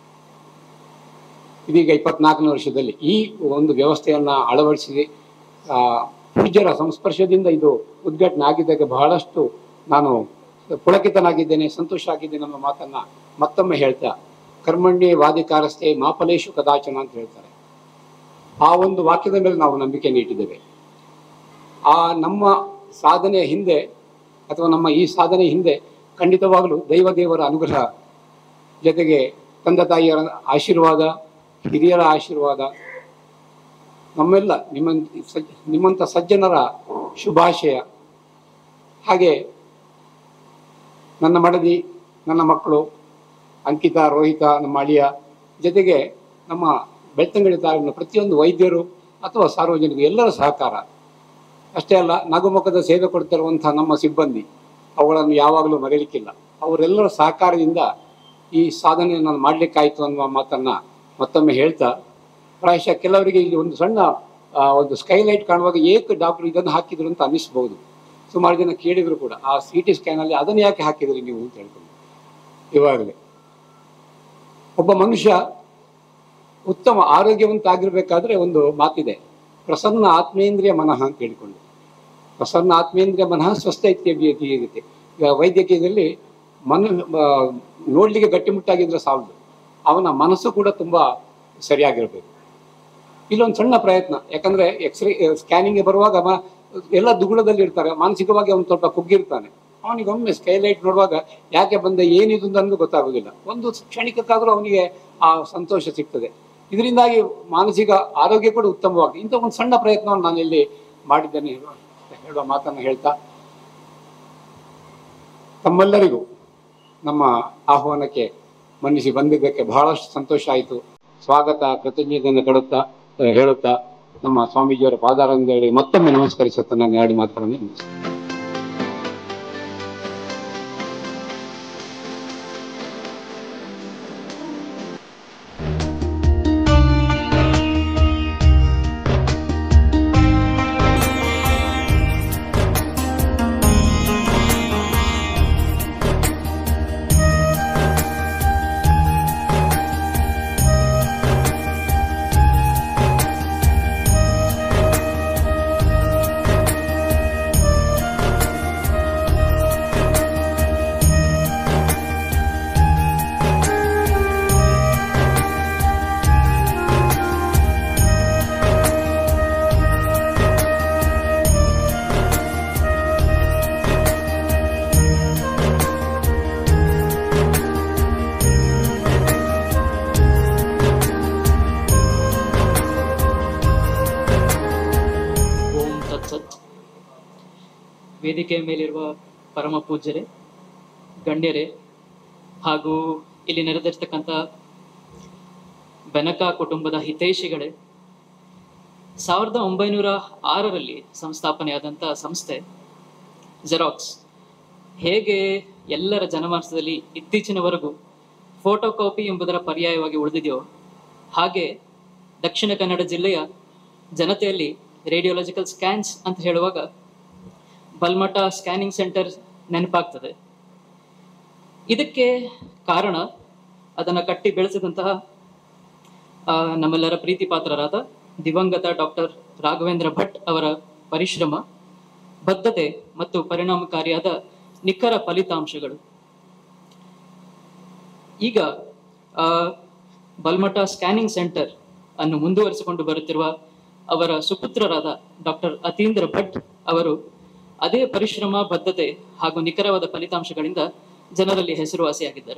ಇದೀಗ ಇಪ್ಪತ್ನಾಲ್ಕನೇ ವರ್ಷದಲ್ಲಿ ಈ ಒಂದು ವ್ಯವಸ್ಥೆಯನ್ನ ಅಳವಡಿಸಿ ಆ, ಪೂಜ್ಯರ ಸಂಸ್ಪರ್ಶದಿಂದ ಇದು ಉದ್ಘಾಟನೆ ಆಗಿದ್ದಾಗ ಬಹಳಷ್ಟು ನಾನು ಪುಳಕಿತನಾಗಿದ್ದೇನೆ ಸಂತೋಷ ಆಗಿದ್ದೇನೆ ನಮ್ಮ ಮಾತನ್ನ ಮತ್ತೊಮ್ಮೆ ಹೇಳ್ತಾ ಕರ್ಮಣ್ಯ ವಾದಿಕಾರಸ್ಥೆ ಮಾಪಲೇಶು ಕದಾಚನ ಅಂತ ಹೇಳ್ತಾರೆ ಆ ಒಂದು ವಾಕ್ಯದ ಮೇಲೆ ನಾವು ನಂಬಿಕೆಯನ್ನು ಇಟ್ಟಿದ್ದೇವೆ ಆ ನಮ್ಮ ಸಾಧನೆಯ ಹಿಂದೆ ಅಥವಾ ನಮ್ಮ ಈ ಸಾಧನೆ ಹಿಂದೆ ಖಂಡಿತವಾಗಲೂ ದೈವ ದೇವರ ಅನುಗ್ರಹ ಜೊತೆಗೆ ತಂದೆ ತಾಯಿಯರ ಆಶೀರ್ವಾದ ಹಿರಿಯರ ಆಶೀರ್ವಾದ ನಮ್ಮೆಲ್ಲ ನಿಮ್ಮಂತ ಸಜ್ ನಿಮ್ಮಂಥ ಸಜ್ಜನರ ಶುಭಾಶಯ ಹಾಗೆ ನನ್ನ ಮಡದಿ ನನ್ನ ಮಕ್ಕಳು ಅಂಕಿತ ರೋಹಿತ ನಮ್ಮ ಅಳಿಯ ಜೊತೆಗೆ ನಮ್ಮ ಬೆಳ್ತಂಗಡಿ ತಾಲೂಕಿನ ಪ್ರತಿಯೊಂದು ವೈದ್ಯರು ಅಥವಾ ಸಾರ್ವಜನಿಕರು ಎಲ್ಲರ ಸಹಕಾರ ಅಷ್ಟೇ ಅಲ್ಲ ನಗುಮುಖದ ಸೇವೆ ಕೊಡ್ತಿರುವಂತಹ ನಮ್ಮ ಸಿಬ್ಬಂದಿ ಅವುಗಳನ್ನು ಯಾವಾಗಲೂ ಮರೆಯಲಿಕ್ಕಿಲ್ಲ ಅವರೆಲ್ಲರ ಸಹಕಾರದಿಂದ ಈ ಸಾಧನೆಯನ್ನು ನಾನು ಮಾಡಲಿಕ್ಕಾಯಿತು ಅನ್ನುವ ಮಾತನ್ನ ಮತ್ತೊಮ್ಮೆ ಹೇಳ್ತಾ ಪ್ರಾಯಶಃ ಕೆಲವರಿಗೆ ಇಲ್ಲಿ ಒಂದು ಸಣ್ಣ ಆ, ಒಂದು ಸ್ಕೈಲೈಟ್ ಕಾಣುವಾಗ ಏಕ ಡಾಕ್ಟರ್ ಇದನ್ನು ಹಾಕಿದ್ರು ಅಂತ ಅನ್ನಿಸ್ಬೋದು ಸುಮಾರು ಜನ ಕೇಳಿದ್ರು ಕೂಡ ಆ ಸಿ ಟಿ ಸ್ಕ್ಯಾನಲ್ಲಿ ಅದನ್ನು ಯಾಕೆ ಹಾಕಿದ್ರಿ ನೀವು ಅಂತ ಹೇಳ್ಕೊಂಡು ಇವಾಗಲೇ ಒಬ್ಬ ಮನುಷ್ಯ ಉತ್ತಮ ಆರೋಗ್ಯವಂತ ಆಗಿರ್ಬೇಕಾದ್ರೆ ಒಂದು ಮಾತಿದೆ ಪ್ರಸನ್ನ ಆತ್ಮೇಂದ್ರಿಯ ಮನಃ ಅಂತ ಹೇಳಿಕೊಂಡು ಪ್ರಸನ್ನ ಆತ್ಮೇಂದ್ರಿಯ ಮನಃ ಸ್ವಸ್ಥ ಇತ್ಯಭಿಯತಿ ಇರುತ್ತೆ ಈಗ ವೈದ್ಯಕೀಯದಲ್ಲಿ ಮನ ಆ, ನೋಡ್ಲಿಕ್ಕೆ ಗಟ್ಟಿಮುಟ್ಟಾಗಿದ್ರೆ ಸಾಲದು ಅವನ ಮನಸ್ಸು ಕೂಡ ತುಂಬಾ ಸರಿಯಾಗಿರ್ಬೇಕು ಇಲ್ಲೊಂದು ಸಣ್ಣ ಪ್ರಯತ್ನ ಯಾಕಂದ್ರೆ ಎಕ್ಸ್ರೇ ಸ್ಕ್ಯಾನಿಂಗ್ ಬರುವಾಗ ಅವ ಎಲ್ಲ ದುಗುಳದಲ್ಲಿ ಇರ್ತಾರೆ ಮಾನಸಿಕವಾಗಿ ಅವನು ಸ್ವಲ್ಪ ಕುಗ್ಗಿರ್ತಾನೆ ಅವನಿಗೆ ಒಮ್ಮೆ ಸ್ಕೈಲೈಟ್ ನೋಡುವಾಗ ಯಾಕೆ ಬಂದೆ ಏನಿದು ಅಂತ ನನಗೂ ಗೊತ್ತಾಗೋದಿಲ್ಲ ಒಂದು ಕ್ಷಣಿಕಕ್ಕಾದ್ರೂ ಅವನಿಗೆ ಆ ಸಂತೋಷ ಸಿಗ್ತದೆ ಇದರಿಂದಾಗಿ ಮಾನಸಿಕ ಆರೋಗ್ಯ ಕೂಡ ಉತ್ತಮವಾಗಿದೆ ಇಂಥ ಒಂದು ಸಣ್ಣ ಪ್ರಯತ್ನವನ್ನು ನಾನು ಇಲ್ಲಿ ಮಾಡಿದ್ದೇನೆ ಹೇಳುವ ಹೇಳುವ ಮಾತನ್ನು ಹೇಳ್ತಾ ತಮ್ಮೆಲ್ಲರಿಗೂ ನಮ್ಮ ಆಹ್ವಾನಕ್ಕೆ ಮನ್ನಿಸಿ ಬಂದಿದ್ದಕ್ಕೆ ಬಹಳಷ್ಟು ಸಂತೋಷ ಆಯಿತು ಸ್ವಾಗತ ಕೃತಜ್ಞತೆಯನ್ನು ಕಡುತ್ತಾ ಆ, ಹೇಳುತ್ತಾ ನಮ್ಮ ಸ್ವಾಮೀಜಿಯವರ ಪಾದಾರಂಗಗಳಿಗೆ ಮತ್ತೊಮ್ಮೆ ನಮಸ್ಕರಿಸುತ್ತಾ ನಾನು ಎರಡು ಮಾತುಗಳನ್ನು ಮುಗಿಸ್ತೇನೆ. ಓಂ ತತ್ಸತ್ ವೇದಿಕೆಯ ಮೇಲಿರುವ ಪರಮ ಪೂಜ್ಯರೇ ಗಣ್ಯರೇ ಹಾಗೂ ಇಲ್ಲಿ ನೆರೆದಿರ್ತಕ್ಕಂಥ ಬೆನಕ ಕುಟುಂಬದ ಹಿತೈಷಿಗಳೇ ಸಾವಿರದ ಒಂಬೈನೂರ ಆರರಲ್ಲಿ ಸಂಸ್ಥಾಪನೆಯಾದಂಥ ಸಂಸ್ಥೆ ಜೆರಾಕ್ಸ್ ಹೇಗೆ ಎಲ್ಲರ ಜನಮಾನಸದಲ್ಲಿ ಇತ್ತೀಚಿನವರೆಗೂ ಫೋಟೋ ಕಾಪಿ ಎಂಬುದರ ಪರ್ಯಾಯವಾಗಿ ಉಳಿದಿದೆಯೋ ಹಾಗೆ ದಕ್ಷಿಣ ಕನ್ನಡ ಜಿಲ್ಲೆಯ ಜನತೆಯಲ್ಲಿ ರೇಡಿಯೋಲಾಜಿಕಲ್ ಸ್ಕ್ಯಾನ್ಸ್ ಅಂತ ಹೇಳುವಾಗ ಬಲ್ಮಠ ಸ್ಕ್ಯಾನಿಂಗ್ ಸೆಂಟರ್ ನೆನಪಾಗ್ತದೆ ಇದಕ್ಕೆ ಕಾರಣ ಅದನ್ನು ಕಟ್ಟಿ ಬೆಳೆಸಿದಂತಹ ಆ, ನಮ್ಮೆಲ್ಲರ ಪ್ರೀತಿ ಪಾತ್ರರಾದ ದಿವಂಗತ ಡಾಕ್ಟರ್ ರಾಘವೇಂದ್ರ ಭಟ್ ಅವರ ಪರಿಶ್ರಮ ಬದ್ಧತೆ ಮತ್ತು ಪರಿಣಾಮಕಾರಿಯಾದ ನಿಖರ ಫಲಿತಾಂಶಗಳು ಈಗ ಆ, ಬಲ್ಮಠ ಸ್ಕ್ಯಾನಿಂಗ್ ಸೆಂಟರ್ ಅನ್ನು ಮುಂದುವರಿಸಿಕೊಂಡು ಬರುತ್ತಿರುವ ಅವರ ಸುಪುತ್ರರಾದ ಡಾಕ್ಟರ್ ಅತೀಂದ್ರ ಭಟ್ ಅವರು ಅದೇ ಪರಿಶ್ರಮ ಬದ್ಧತೆ ಹಾಗೂ ನಿಖರವಾದ ಫಲಿತಾಂಶಗಳಿಂದ ಜನರಲ್ಲಿ ಹೆಸರುವಾಸಿಯಾಗಿದ್ದಾರೆ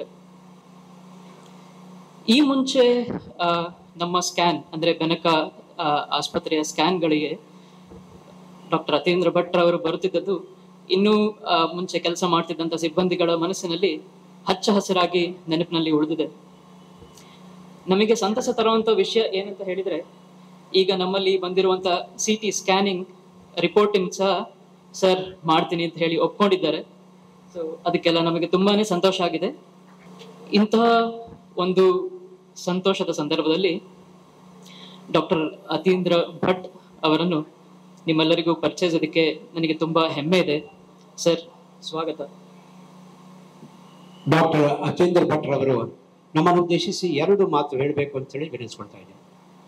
ಈ ಮುಂಚೆ ಆ, ನಮ್ಮ ಸ್ಕ್ಯಾನ್ ಅಂದ್ರೆ ಬೆನಕ ಆ, ಆಸ್ಪತ್ರೆಯ ಸ್ಕ್ಯಾನ್ಗಳಿಗೆ ಡಾಕ್ಟರ್ ಅತೇಂದ್ರ ಭಟ್ ಅವರು ಬರುತ್ತಿದ್ದದ್ದು ಇನ್ನೂ ಆ, ಮುಂಚೆ ಕೆಲಸ ಮಾಡ್ತಿದ್ದಂಥ ಸಿಬ್ಬಂದಿಗಳ ಮನಸ್ಸಿನಲ್ಲಿ ಹಚ್ಚ ಹಸಿರಾಗಿ ನೆನಪಿನಲ್ಲಿ ಉಳಿದಿದೆ ನಮಗೆ ಸಂತಸ ತರುವಂತ ವಿಷಯ ಏನಂತ ಹೇಳಿದ್ರೆ ಈಗ ನಮ್ಮಲ್ಲಿ ಬಂದಿರುವಂತ ಸಿ ಟಿ ಸ್ಕ್ಯಾನಿಂಗ್ ರಿಪೋರ್ಟಿಂಗ್ ಸಹ ಸರ್ ಮಾಡ್ತೀನಿ ಅಂತ ಹೇಳಿ ಒಪ್ಕೊಂಡಿದ್ದಾರೆ ಸೊ ಅದಕ್ಕೆಲ್ಲ ನಮಗೆ ತುಂಬಾನೇ ಸಂತೋಷ ಆಗಿದೆ ಇಂತಹ ಒಂದು ಸಂತೋಷದ ಸಂದರ್ಭದಲ್ಲಿ ಡಾಕ್ಟರ್ ಅತೀಂದ್ರ ಭಟ್ ಅವರನ್ನು ನಿಮ್ಮೆಲ್ಲರಿಗೂ ಪರಿಚಯಿಸೋದಕ್ಕೆ ನನಗೆ ತುಂಬಾ ಹೆಮ್ಮೆ ಇದೆ ಸರ್ ಸ್ವಾಗತ ಡಾಕ್ಟರ್ ಅಚೇಂದ್ರ ಭಟ್ ರವರು ನಮ್ಮನ್ನು ಉದ್ದೇಶಿಸಿ ಎರಡು ಮಾತು ಹೇಳಬೇಕು ಅಂತೇಳಿ ವಿನಿಸ್ಕೊಳ್ತಾ ಇದ್ದೇನೆ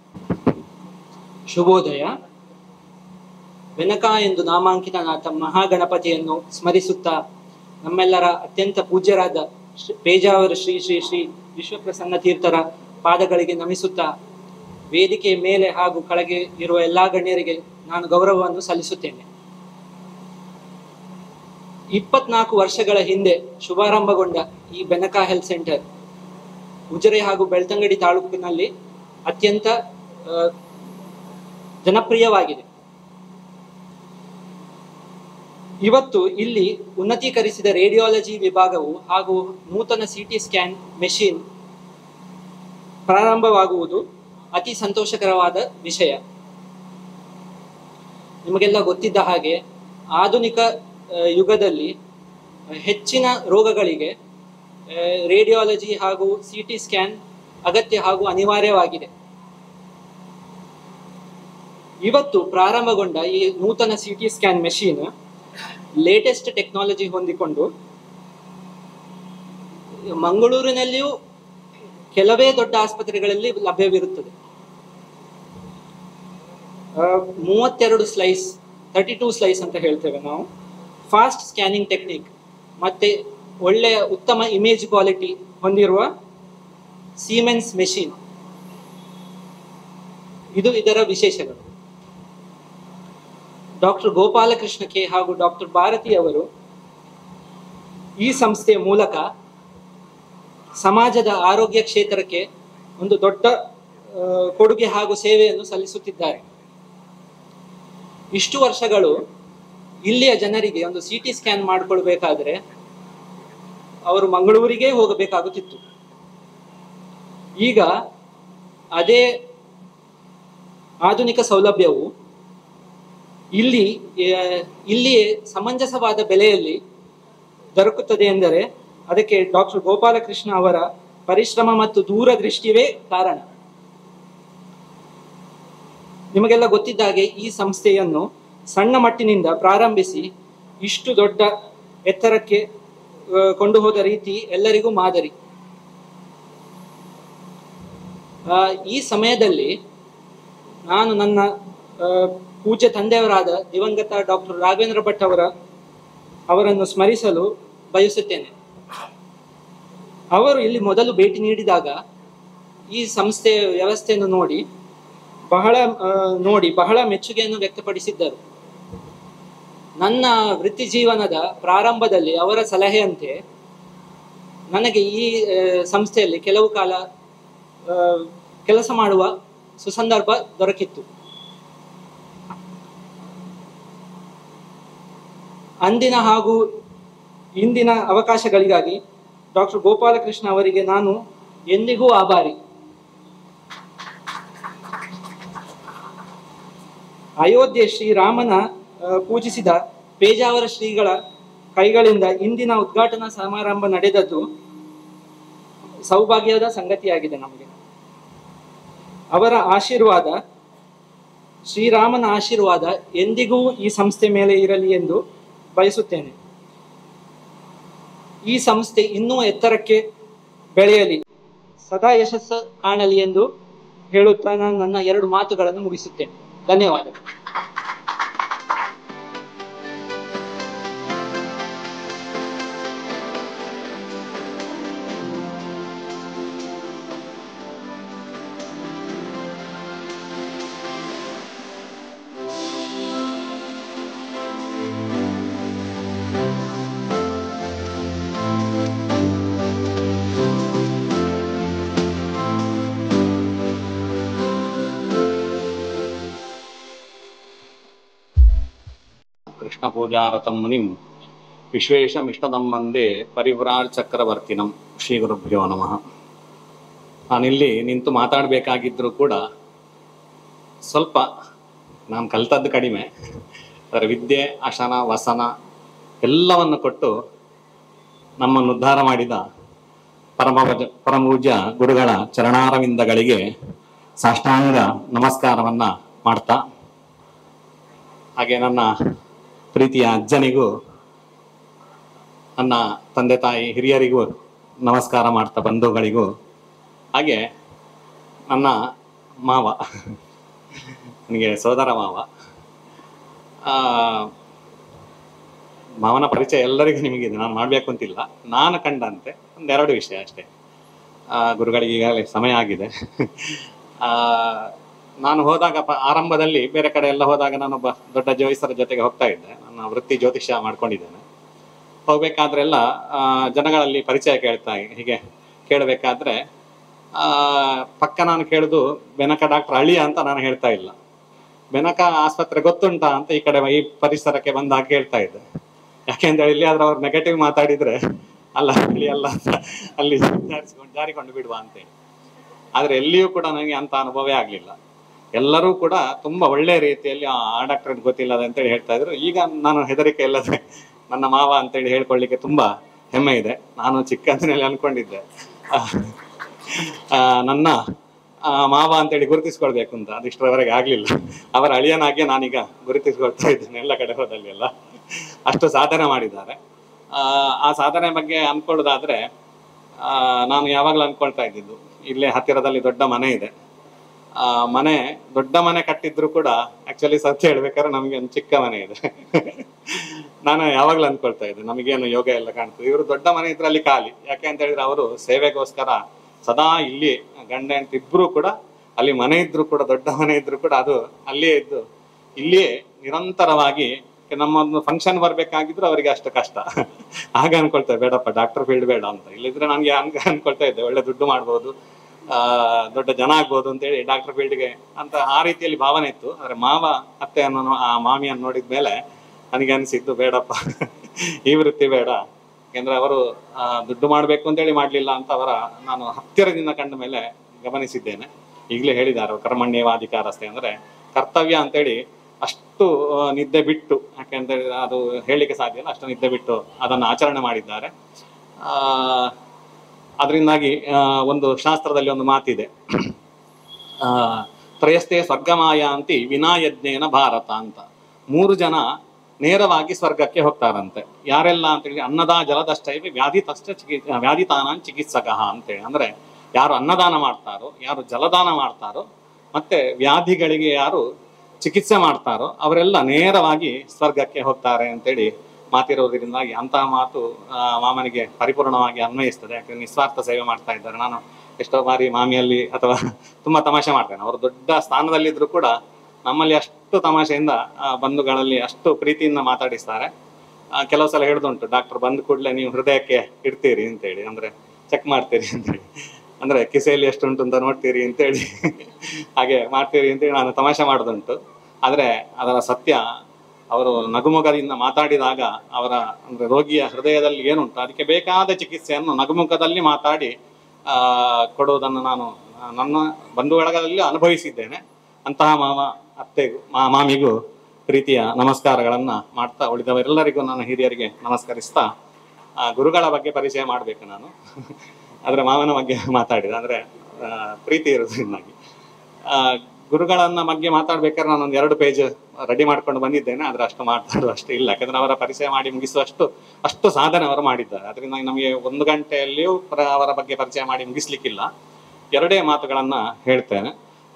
ಶುಭೋದಯ ವೆನಕ ಎಂದು ನಾಮಾಂಕಿತನಾದ ಮಹಾಗಣಪತಿಯನ್ನು ಸ್ಮರಿಸುತ್ತಾ ನಮ್ಮೆಲ್ಲರ ಅತ್ಯಂತ ಪೂಜ್ಯರಾದ ಶ್ರೀ- ಪೇಜಾವರ ಶ್ರೀ ಶ್ರೀ ಶ್ರೀ ವಿಶ್ವಪ್ರಸನ್ನ ತೀರ್ಥರ ಪಾದಗಳಿಗೆ ನಮಿಸುತ್ತಾ ವೇದಿಕೆ ಮೇಲೆ ಹಾಗೂ ಕೆಳಗೆ ಇರುವ ಎಲ್ಲಾ ಗಣ್ಯರಿಗೆ ನಾನು ಗೌರವವನ್ನು ಸಲ್ಲಿಸುತ್ತೇನೆ ಇಪ್ಪತ್ನಾಲ್ಕು ವರ್ಷಗಳ ಹಿಂದೆ ಶುಭಾರಂಭಗೊಂಡ ಈ ಬೆನಕ ಹೆಲ್ತ್ ಸೆಂಟರ್ ಉಜಿರೆ ಹಾಗೂ ಬೆಳ್ತಂಗಡಿ ತಾಲೂಕಿನಲ್ಲಿ ಅತ್ಯಂತ ಆ, ಜನಪ್ರಿಯವಾಗಿದೆ ಇವತ್ತು ಇಲ್ಲಿ ಉನ್ನತೀಕರಿಸಿದ ರೇಡಿಯಾಲಜಿ ವಿಭಾಗವು ಹಾಗೂ ನೂತನ ಸಿಟಿ ಸ್ಕ್ಯಾನ್ ಮೆಷಿನ್ ಪ್ರಾರಂಭವಾಗುವುದು ಅತಿ ಸಂತೋಷಕರವಾದ ವಿಷಯ ನಿಮಗೆಲ್ಲ ಗೊತ್ತಿದ್ದ ಹಾಗೆ ಆಧುನಿಕ ಆ, ಯುಗದಲ್ಲಿ ಹೆಚ್ಚಿನ ರೋಗಗಳಿಗೆ ರೇಡಿಯಾಲಜಿ ಹಾಗೂ ಸಿ ಟಿ ಸ್ಕ್ಯಾನ್ ಅಗತ್ಯ ಹಾಗೂ ಅನಿವಾರ್ಯವಾಗಿದೆ ಇವತ್ತು ಪ್ರಾರಂಭಗೊಂಡ ಈ ನೂತನ C T scan machine latest technology ಹೊಂದಿಕೊಂಡು ಮಂಗಳೂರಿನಲ್ಲಿಯೂ ಕೆಲವೇ ದೊಡ್ಡ ಆಸ್ಪತ್ರೆಗಳಲ್ಲಿ ಲಭ್ಯವಿರುತ್ತದೆ ಆ, ಮೂವತ್ತೆರಡು ಸ್ಲೈಸ್ ತರ್ಟಿ ಟೂ ಸ್ಲೈಸ್ ಅಂತ ಹೇಳ್ತೇವೆ ನಾವು ಫಾಸ್ಟ್ ಸ್ಕ್ಯಾನಿಂಗ್ ಟೆಕ್ನಿಕ್ ಮತ್ತೆ ಒಳ್ಳೆಯ ಉತ್ತಮ ಇಮೇಜ್ ಕ್ವಾಲಿಟಿ ಹೊಂದಿರುವ ಸೀಮೆನ್ಸ್ ಮೆಷಿನ್ ಇದು ಇದರ ವಿಶೇಷಗಳು ಡಾಕ್ಟರ್ ಗೋಪಾಲಕೃಷ್ಣ ಕೆ ಹಾಗೂ ಡಾಕ್ಟರ್ ಭಾರತಿ ಅವರು ಈ ಸಂಸ್ಥೆಯ ಮೂಲಕ ಸಮಾಜದ ಆರೋಗ್ಯ ಕ್ಷೇತ್ರಕ್ಕೆ ಒಂದು ದೊಡ್ಡ ಆ, ಕೊಡುಗೆ ಹಾಗೂ ಸೇವೆಯನ್ನು ಸಲ್ಲಿಸುತ್ತಿದ್ದಾರೆ ಇಷ್ಟು ವರ್ಷಗಳು ಇಲ್ಲಿಯ ಜನರಿಗೆ ಒಂದು ಸಿ ಟಿ ಸ್ಕ್ಯಾನ್ ಮಾಡಿಕೊಳ್ಬೇಕಾದ್ರೆ ಅವರು ಮಂಗಳೂರಿಗೆ ಹೋಗಬೇಕಾಗುತ್ತಿತ್ತು ಈಗ ಅದೇ ಆಧುನಿಕ ಸೌಲಭ್ಯವು ಇಲ್ಲಿ ಆ, ಇಲ್ಲಿಯೇ ಸಮಂಜಸವಾದ ಬೆಲೆಯಲ್ಲಿ ದೊರಕುತ್ತದೆ ಎಂದರೆ ಅದಕ್ಕೆ ಡಾಕ್ಟರ್ ಗೋಪಾಲಕೃಷ್ಣ ಅವರ ಪರಿಶ್ರಮ ಮತ್ತು ದೂರದೃಷ್ಟಿಯವೇ ಕಾರಣ ನಿಮಗೆಲ್ಲ ಗೊತ್ತಿದ್ದ ಹಾಗೆ ಈ ಸಂಸ್ಥೆಯನ್ನು ಸಣ್ಣ ಮಟ್ಟಿನಿಂದ ಪ್ರಾರಂಭಿಸಿ ಇಷ್ಟು ದೊಡ್ಡ ಎತ್ತರಕ್ಕೆ ಆ, ಕೊಂಡು ಹೋದ ರೀತಿ ಎಲ್ಲರಿಗೂ ಮಾದರಿ ಆ, ಈ ಸಮಯದಲ್ಲಿ ನಾನು ನನ್ನ ಆ, ಪೂಜ್ಯ ತಂದೆಯವರಾದ ದಿವಂಗತ ಡಾಕ್ಟರ್ ರಾಘವೇಂದ್ರ ಭಟ್ ಅವರ ಅವರನ್ನು ಸ್ಮರಿಸಲು ಬಯಸುತ್ತೇನೆ ಅವರು ಇಲ್ಲಿ ಮೊದಲು ಭೇಟಿ ನೀಡಿದಾಗ ಈ ಸಂಸ್ಥೆಯ ವ್ಯವಸ್ಥೆಯನ್ನು ನೋಡಿ ಬಹಳ ಆ, ನೋಡಿ ಬಹಳ ಮೆಚ್ಚುಗೆಯನ್ನು ವ್ಯಕ್ತಪಡಿಸಿದ್ದರು ನನ್ನ ವೃತ್ತಿ ಜೀವನದ ಪ್ರಾರಂಭದಲ್ಲಿ ಅವರ ಸಲಹೆಯಂತೆ ನನಗೆ ಈ ಆ, ಸಂಸ್ಥೆಯಲ್ಲಿ ಕೆಲವು ಕಾಲ ಆ, ಕೆಲಸ ಮಾಡುವ ಸುಸಂದರ್ಭ ದೊರಕಿತ್ತು ಅಂದಿನ ಹಾಗೂ ಇಂದಿನ ಅವಕಾಶಗಳಿಗಾಗಿ ಡಾಕ್ಟರ್ ಗೋಪಾಲಕೃಷ್ಣ ಅವರಿಗೆ ನಾನು ಎಂದಿಗೂ ಆಭಾರಿ ಅಯೋಧ್ಯೆ ಶ್ರೀರಾಮನ ಆ, ಪೂಜಿಸಿದ ಪೇಜಾವರ ಶ್ರೀಗಳ ಕೈಗಳಿಂದ ಇಂದಿನ ಉದ್ಘಾಟನಾ ಸಮಾರಂಭ ನಡೆದದ್ದು ಸೌಭಾಗ್ಯದ ಸಂಗತಿಯಾಗಿದೆ ನಮಗೆ ಅವರ ಆಶೀರ್ವಾದ ಶ್ರೀರಾಮನ ಆಶೀರ್ವಾದ ಎಂದಿಗೂ ಈ ಸಂಸ್ಥೆ ಮೇಲೆ ಇರಲಿ ಎಂದು ಬಯಸುತ್ತೇನೆ ಈ ಸಂಸ್ಥೆ ಇನ್ನೂ ಎತ್ತರಕ್ಕೆ ಬೆಳೆಯಲಿ ಸದಾ ಯಶಸ್ಸು ಕಾಣಲಿ ಎಂದು ಹೇಳುತ್ತಾ ನಾನು ನನ್ನ ಎರಡು ಮಾತುಗಳನ್ನು ಮುಗಿಸುತ್ತೇನೆ ಧನ್ಯವಾದಗಳು ಕೃಷ್ಣಪೂಜಾರತಂ ಮುನಿಂ ವಿಶ್ವೇಶಮಿಷ್ಟದಂ ವಂದೇ ಪರಿವ್ರಾಜ್ ಚಕ್ರವರ್ತಿನಂ ಶ್ರೀ ಗುರುಭ್ಯೋ ನಮಃ ನಾನಿಲ್ಲಿ ನಿಂತು ಮಾತಾಡಬೇಕಾಗಿದ್ದರೂ ಕೂಡ ಸ್ವಲ್ಪ ನಾನು ಕಲ್ತದ್ದು ಕಡಿಮೆ ಅದರ ವಿದ್ಯೆ ಅಶನ ವಸನ ಎಲ್ಲವನ್ನು ಕೊಟ್ಟು ನಮ್ಮನ್ನು ಉದ್ಧಾರ ಮಾಡಿದ ಪರಮ ಪರಮೂಜ್ಯ ಗುರುಗಳ ಚರಣಾರವಿಂದಗಳಿಗೆ ಸಾಷ್ಟಾಂಗ ನಮಸ್ಕಾರವನ್ನ ಮಾಡ್ತಾ ಹಾಗೆ ನನ್ನ ಪ್ರೀತಿಯ ಅಜ್ಜನಿಗೂ ನನ್ನ ತಂದೆ ತಾಯಿ ಹಿರಿಯರಿಗೂ ನಮಸ್ಕಾರ ಮಾಡ್ತಾ ಬಂಧುಗಳಿಗೂ ಹಾಗೆ ನನ್ನ ಮಾವ ನನಗೆ ಸೋದರ ಮಾವ ಆ, ಮಾವನ ಪರಿಚಯ ಎಲ್ಲರಿಗೂ ನಿಮಗಿದೆ ನಾನು ಮಾಡಬೇಕು ಅಂತಿಲ್ಲ ನಾನು ಕಂಡಂತೆ ಒಂದೆರಡು ವಿಷಯ ಅಷ್ಟೇ ಆ, ಗುರುಗಳಿಗೆ ಈಗಾಗಲೇ ಸಮಯ ಆಗಿದೆ ಆ, ನಾನು ಹೋದಾಗ ಪ- ಆರಂಭದಲ್ಲಿ ಬೇರೆ ಕಡೆ ಎಲ್ಲ ಹೋದಾಗ ನಾನೊಬ್ಬ ದೊಡ್ಡ ಜ್ಯೋತಿಷರ ಜೊತೆಗೆ ಹೋಗ್ತಾ ಇದ್ದೆ ನನ್ನ ವೃತ್ತಿ ಜ್ಯೋತಿಷ್ಯ ಮಾಡ್ಕೊಂಡಿದ್ದೇನೆ ಹೋಗ್ಬೇಕಾದ್ರೆಲ್ಲ ಆ, ಜನಗಳಲ್ಲಿ ಪರಿಚಯ ಕೇಳ್ತಾ ಹೀಗೆ ಕೇಳಬೇಕಾದ್ರೆ ಆ, ಪಕ್ಕ ನಾನು ಕೇಳುದು ಬೆನಕ ಡಾಕ್ಟರ್ ಅಳಿಯ ಅಂತ ನಾನು ಹೇಳ್ತಾ ಇಲ್ಲ ಬೆನಕ ಆಸ್ಪತ್ರೆ ಗೊತ್ತುಂಟಾ ಅಂತ ಈ ಕಡೆ ಈ ಪರಿಸರಕ್ಕೆ ಬಂದಾಗ ಕೇಳ್ತಾ ಇದ್ದೆ ಯಾಕೆಂದ್ರೆ ಇಲ್ಲಿ ಆದ್ರೆ ಅವ್ರು ನೆಗೆಟಿವ್ ಮಾತಾಡಿದ್ರೆ ಅಲ್ಲ ಅಳಿ ಅಲ್ಲ ಅಂತ ಅಲ್ಲಿ ಜಾರಿಸ್ಕೊಂಡು ಜಾರಿಕೊಂಡು ಬಿಡುವ ಅಂತೇಳಿ ಆದ್ರೆ ಎಲ್ಲಿಯೂ ಕೂಡ ನನಗೆ ಅಂತ ಅನುಭವವೇ ಆಗ್ಲಿಲ್ಲ ಎಲ್ಲರೂ ಕೂಡ ತುಂಬಾ ಒಳ್ಳೆ ರೀತಿಯಲ್ಲಿ ಆ ಡಾಕ್ಟರ್ ಗೊತ್ತಿಲ್ಲ ಅಂತೇಳಿ ಹೇಳ್ತಾ ಇದ್ರು ಈಗ ನಾನು ಹೆದರಿಕೆ ಇಲ್ಲದೆ ನನ್ನ ಮಾವ ಅಂತೇಳಿ ಹೇಳ್ಕೊಳ್ಳಿಕ್ಕೆ ತುಂಬಾ ಹೆಮ್ಮೆ ಇದೆ ನಾನು ಚಿಕ್ಕಂದಿನಲ್ಲಿ ಅನ್ಕೊಂಡಿದ್ದೆ ಆ, ಆ, ನನ್ನ ಆ, ಮಾವ ಅಂತೇಳಿ ಗುರುತಿಸ್ಕೊಳ್ಬೇಕು ಅಂತ ಅದಿಷ್ಟರವರೆಗೆ ಆಗ್ಲಿಲ್ಲ ಅವರ ಅಳಿಯನಾಗೆ ನಾನೀಗ ಗುರುತಿಸ್ಕೊಳ್ತಾ ಇದ್ದೇನೆ ಎಲ್ಲ ಕಡೆ ಹೋದಲ್ಲಿ ಎಲ್ಲ ಅಷ್ಟು ಸಾಧನೆ ಮಾಡಿದ್ದಾರೆ ಆ, ಆ ಸಾಧನೆ ಬಗ್ಗೆ ಅನ್ಕೊಳ್ಳೋದಾದ್ರೆ ಆ, ನಾನು ಯಾವಾಗಲೂ ಅನ್ಕೊಳ್ತಾ ಇದ್ದಿದ್ದು ಇಲ್ಲೇ ಹತ್ತಿರದಲ್ಲಿ ದೊಡ್ಡ ಮನೆ ಇದೆ ಆ ಮನೆ ದೊಡ್ಡ ಮನೆ ಕಟ್ಟಿದ್ರು ಕೂಡ ಆಕ್ಚುಲಿ ಸತ್ಯ ಹೇಳ್ಬೇಕಾದ್ರೆ ನಮಗೆ ಒಂದು ಚಿಕ್ಕ ಮನೆ ಇದೆ ನಾನು ಯಾವಾಗ್ಲೂ ಅನ್ಕೊಳ್ತಾ ಇದ್ದೆ ನಮಗೇನು ಯೋಗ ಎಲ್ಲ ಕಾಣ್ತದೆ ಇವರು ದೊಡ್ಡ ಮನೆ ಇದ್ರಲ್ಲಿ ಖಾಲಿ ಯಾಕೆ ಅಂತ ಹೇಳಿದ್ರೆ ಅವರು ಸೇವೆಗೋಸ್ಕರ ಸದಾ ಇಲ್ಲಿ ಗಂಡ ಹೆಂಡತಿ ಇಬ್ರು ಕೂಡ ಅಲ್ಲಿ ಮನೆ ಇದ್ರು ಕೂಡ ದೊಡ್ಡ ಮನೆ ಇದ್ರು ಕೂಡ ಅದು ಅಲ್ಲಿಯೇ ಇದ್ದು ಇಲ್ಲಿಯೇ ನಿರಂತರವಾಗಿ ನಮ್ಮ ಒಂದು ಫಂಕ್ಷನ್ ಬರ್ಬೇಕಾಗಿದ್ರು ಅವರಿಗೆ ಅಷ್ಟು ಕಷ್ಟ ಆಗ ಅನ್ಕೊಳ್ತಾ ಇದ್ದೆ, ಬೇಡಪ್ಪ ಡಾಕ್ಟರ್ ಫೀಲ್ಡ್ ಬೇಡ ಅಂತ ಇಲ್ಲಿದ್ರೆ ನನಗೆ ಅನ್ಕ ಅನ್ಕೊಳ್ತಾ ಇದ್ದೆ ಒಳ್ಳೆ ದುಡ್ಡು ಮಾಡ್ಬೋದು ಆ ದೊಡ್ಡ ಜನ ಆಗ್ಬೋದು ಅಂತೇಳಿ ಡಾಕ್ಟರ್ ಫೀಲ್ಡ್ಗೆ ಅಂತ ಆ ರೀತಿಯಲ್ಲಿ ಭಾವನೆ ಇತ್ತು ಆದ್ರೆ ಮಾವ ಅತ್ತೆಯನ್ನು ಆ ಮಾಮಿಯನ್ನು ನೋಡಿದ ಮೇಲೆ ನನಗೆ ಅನಿಸಿದ್ದು ಬೇಡಪ್ಪ ಈ ವೃತ್ತಿ ಬೇಡ ಯಾಕೆಂದ್ರೆ ಅವರು ಆ, ದುಡ್ಡು ಮಾಡ್ಬೇಕು ಅಂತೇಳಿ ಮಾಡ್ಲಿಲ್ಲ ಅಂತ ಅವರ ನಾನು ಹತ್ತಿರದಿಂದ ಕಂಡ ಮೇಲೆ ಗಮನಿಸಿದ್ದೇನೆ ಈಗಲೇ ಹೇಳಿದ್ದಾರೆ ಅವ್ರು ಕರ್ಮಣ್ಯವಾಧಿಕಾರಸ್ತೆ ಅಂದ್ರೆ ಕರ್ತವ್ಯ ಅಂತೇಳಿ ಅಷ್ಟು ಆ, ನಿದ್ದೆ ಬಿಟ್ಟು ಯಾಕೆಂತ ಹೇಳಿದ್ರೆ ಅದು ಹೇಳಲಿಕ್ಕೆ ಸಾಧ್ಯ ಇಲ್ಲ ಅಷ್ಟು ನಿದ್ದೆ ಬಿಟ್ಟು ಅದನ್ನು ಆಚರಣೆ ಮಾಡಿದ್ದಾರೆ ಆ ಅದರಿಂದಾಗಿ ಆ, ಒಂದು ಶಾಸ್ತ್ರದಲ್ಲಿ ಒಂದು ಮಾತಿದೆ ಆ ತ್ರಯಸ್ಥೆ ಸ್ವರ್ಗಮಾಯ ಅಂತಿ ವಿನಾಯಜ್ಞೇನ ಭಾರತ ಅಂತ ಮೂರು ಜನ ನೇರವಾಗಿ ಸ್ವರ್ಗಕ್ಕೆ ಹೋಗ್ತಾರಂತೆ ಯಾರೆಲ್ಲ ಅಂತೇಳಿ ಅನ್ನದ ಜಲದಷ್ಟೈವಿ ವ್ಯಾಧಿ ತಷ್ಟ ಚಿಕಿ ವ್ಯಾಧಿತಾನಾನ್ ಚಿಕಿತ್ಸಕಃ ಅಂತೇಳಿ ಅಂದ್ರೆ ಯಾರು ಅನ್ನದಾನ ಮಾಡ್ತಾರೋ ಯಾರು ಜಲದಾನ ಮಾಡ್ತಾರೋ ಮತ್ತೆ ವ್ಯಾಧಿಗಳಿಗೆ ಯಾರು ಚಿಕಿತ್ಸೆ ಮಾಡ್ತಾರೋ ಅವರೆಲ್ಲ ನೇರವಾಗಿ ಸ್ವರ್ಗಕ್ಕೆ ಹೋಗ್ತಾರೆ ಅಂತೇಳಿ ಮಾತಿರೋದ್ರಿಂದಾಗಿ ಅಂತಹ ಮಾತು ಆ, ಮಾಮನಿಗೆ ಪರಿಪೂರ್ಣವಾಗಿ ಅನ್ವಯಿಸ್ತದೆ ಯಾಕಂದ್ರೆ ನಿಸ್ವಾರ್ಥ ಸೇವೆ ಮಾಡ್ತಾ ಇದ್ದಾರೆ ನಾನು ಎಷ್ಟೋ ಬಾರಿ ಮಾಮಿಯಲ್ಲಿ ಅಥವಾ ತುಂಬಾ ತಮಾಷೆ ಮಾಡ್ತೇನೆ ಅವರು ದೊಡ್ಡ ಸ್ಥಾನದಲ್ಲಿದ್ರು ಕೂಡ ನಮ್ಮಲ್ಲಿ ಅಷ್ಟು ತಮಾಷೆಯಿಂದ ಆ, ಬಂಧುಗಳಲ್ಲಿ ಅಷ್ಟು ಪ್ರೀತಿಯಿಂದ ಮಾತಾಡಿಸ್ತಾರೆ ಆ, ಕೆಲವು ಸಲ ಹೇಳುದುಂಟು ಡಾಕ್ಟರ್ ಬಂದ ಕೂಡಲೇ ನೀವು ಹೃದಯಕ್ಕೆ ಇಡ್ತೀರಿ ಅಂತೇಳಿ ಅಂದ್ರೆ ಚೆಕ್ ಮಾಡ್ತೀರಿ ಅಂತೇಳಿ ಅಂದ್ರೆ ಕಿಸೆಯಲ್ಲಿ ಎಷ್ಟುಂಟು ಅಂತ ನೋಡ್ತೀರಿ ಅಂತೇಳಿ ಹಾಗೆ ಮಾಡ್ತೀರಿ ಅಂತೇಳಿ ನಾನು ತಮಾಷೆ ಮಾಡೋದುಂಟು ಆದ್ರೆ ಅದರ ಸತ್ಯ ಅವರು ನಗುಮುಖದಿಂದ ಮಾತಾಡಿದಾಗ ಅವರ ಅಂದ್ರೆ ರೋಗಿಯ ಹೃದಯದಲ್ಲಿ ಏನುಂಟು ಅದಕ್ಕೆ ಬೇಕಾದ ಚಿಕಿತ್ಸೆಯನ್ನು ನಗುಮುಖದಲ್ಲಿ ಮಾತಾಡಿ ಆ ಕೊಡುವುದನ್ನು ನಾನು ಆ, ನನ್ನ ಬಂಧುಗಳದಲ್ಲಿ ಅನುಭವಿಸಿದ್ದೇನೆ ಅಂತಹ ಮಾಮ ಅತ್ತೆಗೂ ಮಾ ಮಾಮಿಗೂ ಪ್ರೀತಿಯ ನಮಸ್ಕಾರಗಳನ್ನ ಮಾಡ್ತಾ ಉಳಿದವರೆಲ್ಲರಿಗೂ ನನ್ನ ಹಿರಿಯರಿಗೆ ನಮಸ್ಕರಿಸ್ತಾ ಆ, ಗುರುಗಳ ಬಗ್ಗೆ ಪರಿಚಯ ಮಾಡಬೇಕು ನಾನು ಅದರ ಮಾವನ ಬಗ್ಗೆ ಮಾತಾಡಿದೆ ಅಂದ್ರೆ ಆ, ಪ್ರೀತಿ ಇರೋದ್ರಿಂದಾಗಿ ಆ, ಗುರುಗಳನ್ನ ಬಗ್ಗೆ ಮಾತಾಡ್ಬೇಕಾದ್ರೆ ನಾನು ಒಂದು ಎರಡು ಪೇಜ್ ರೆಡಿ ಮಾಡ್ಕೊಂಡು ಬಂದಿದ್ದೇನೆ ಆದ್ರೆ ಅಷ್ಟು ಮಾತಾಡೋದು ಅಷ್ಟು ಇಲ್ಲ ಯಾಕಂದ್ರೆ ಅವರ ಪರಿಚಯ ಮಾಡಿ ಮುಗಿಸುವಷ್ಟು ಅಷ್ಟು ಸಾಧನೆ ಅವರು ಮಾಡಿದ್ದಾರೆ ಅದರಿಂದ ನಮಗೆ ಒಂದು ಗಂಟೆಯಲ್ಲಿಯೂ ಪ್ರ- ಅವರ ಬಗ್ಗೆ ಪರಿಚಯ ಮಾಡಿ ಮುಗಿಸ್ಲಿಕ್ಕಿಲ್ಲ ಎರಡೇ ಮಾತುಗಳನ್ನ ಹೇಳ್ತೇನೆ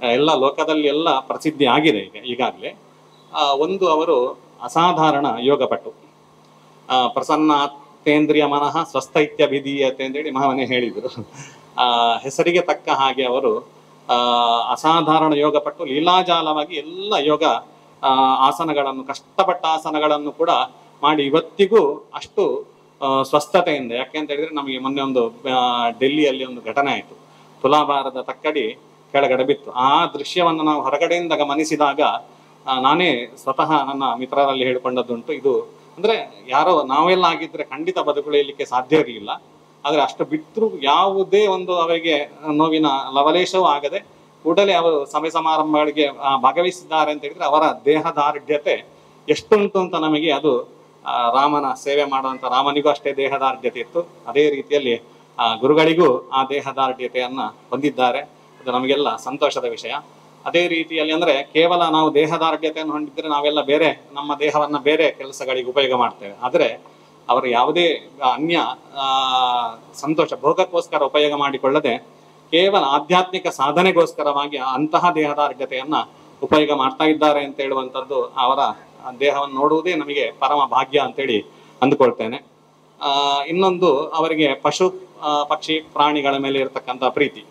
ಆ, ಎಲ್ಲ ಲೋಕದಲ್ಲಿ ಎಲ್ಲ ಪ್ರಸಿದ್ಧಿ ಆಗಿದೆ ಈಗ ಈಗಾಗಲೇ ಒಂದು ಅವರು ಅಸಾಧಾರಣ ಯೋಗಪಟು ಆ, ಪ್ರಸನ್ನಾತೇಂದ್ರಿಯ ಮನಃ ಸ್ವಸ್ಥೈತ್ಯ ವಿಧೀಯತೆ ಅಂತೇಳಿ ಮಹಾವನೇ ಹೇಳಿದರು ಆ ಹೆಸರಿಗೆ ತಕ್ಕ ಹಾಗೆ ಅವರು ಆ ಅಸಾಧಾರಣ ಯೋಗಪಟ್ಟು ಲೀಲಾಜಾಲವಾಗಿ ಎಲ್ಲ ಯೋಗ ಆ, ಆಸನಗಳನ್ನು ಕಷ್ಟಪಟ್ಟ ಆಸನಗಳನ್ನು ಕೂಡ ಮಾಡಿ ಇವತ್ತಿಗೂ ಅಷ್ಟು ಆ, ಸ್ವಸ್ಥತೆಯಿಂದ ಯಾಕೆ ಅಂತ ಹೇಳಿದ್ರೆ ನಮಗೆ ಮೊನ್ನೆ ಒಂದು ಆ, ಡೆಲ್ಲಿಯಲ್ಲಿ ಒಂದು ಘಟನೆ ಆಯಿತು ತುಲಾಭಾರದ ತಕ್ಕಡಿ ಕೆಳಗಡೆ ಬಿತ್ತು ಆ ದೃಶ್ಯವನ್ನು ನಾವು ಹೊರಗಡೆಯಿಂದ ಗಮನಿಸಿದಾಗ ಆ, ನಾನೇ ಸ್ವತಃ ನನ್ನ ಮಿತ್ರರಲ್ಲಿ ಹೇಳಿಕೊಂಡದ್ದುಂಟು ಇದು ಅಂದ್ರೆ ಯಾರೋ ನಾವೆಲ್ಲ ಆಗಿದ್ರೆ ಖಂಡಿತ ಬದುಕುಳಿಯಲಿಕ್ಕೆ ಸಾಧ್ಯ ಇರಲಿಲ್ಲ ಆದ್ರೆ ಅಷ್ಟು ಬಿಟ್ಟರು ಯಾವುದೇ ಒಂದು ಅವರಿಗೆ ನೋವಿನ ಲವಲೇಶವೂ ಆಗದೆ ಕೂಡಲೇ ಅವರು ಸಭೆ ಸಮಾರಂಭಗಳಿಗೆ ಆ, ಭಾಗವಹಿಸಿದ್ದಾರೆ ಅಂತ ಹೇಳಿದ್ರೆ ಅವರ ದೇಹದಾರ್ಢ್ಯತೆ ಎಷ್ಟುಂಟು ಅಂತ ನಮಗೆ ಅದು ಆ, ರಾಮನ ಸೇವೆ ಮಾಡುವಂತ ರಾಮನಿಗೂ ಅಷ್ಟೇ ದೇಹದಾರ್ಢ್ಯತೆ ಇತ್ತು ಅದೇ ರೀತಿಯಲ್ಲಿ ಆ, ಗುರುಗಳಿಗೂ ಆ ದೇಹದಾರ್ಢ್ಯತೆಯನ್ನ ಹೊಂದಿದ್ದಾರೆ ಅದು ನಮಗೆಲ್ಲ ಸಂತೋಷದ ವಿಷಯ ಅದೇ ರೀತಿಯಲ್ಲಿ ಅಂದ್ರೆ ಕೇವಲ ನಾವು ದೇಹದಾರ್ಢ್ಯತೆಯನ್ನು ಹೊಂದಿದ್ರೆ ನಾವೆಲ್ಲ ಬೇರೆ ನಮ್ಮ ದೇಹವನ್ನ ಬೇರೆ ಕೆಲಸಗಳಿಗೆ ಉಪಯೋಗ ಮಾಡ್ತೇವೆ ಆದ್ರೆ ಅವರು ಯಾವುದೇ ಅನ್ಯ ಆ, ಸಂತೋಷ ಭೋಗಕ್ಕೋಸ್ಕರ ಉಪಯೋಗ ಮಾಡಿಕೊಳ್ಳದೆ ಕೇವಲ ಆಧ್ಯಾತ್ಮಿಕ ಸಾಧನೆಗೋಸ್ಕರವಾಗಿ ಅಂತಹ ದೇಹದಾರ್ಢ್ಯತೆಯನ್ನ ಉಪಯೋಗ ಮಾಡ್ತಾ ಇದ್ದಾರೆ ಅಂತ ಹೇಳುವಂಥದ್ದು ಅವರ ದೇಹವನ್ನು ನೋಡುವುದೇ ನಮಗೆ ಪರಮ ಭಾಗ್ಯ ಅಂತೇಳಿ ಅಂದುಕೊಳ್ತೇನೆ ಆ, ಇನ್ನೊಂದು ಅವರಿಗೆ ಪಶು ಆ, ಪಕ್ಷಿ ಪ್ರಾಣಿಗಳ ಮೇಲೆ ಇರತಕ್ಕಂಥ ಪ್ರೀತಿ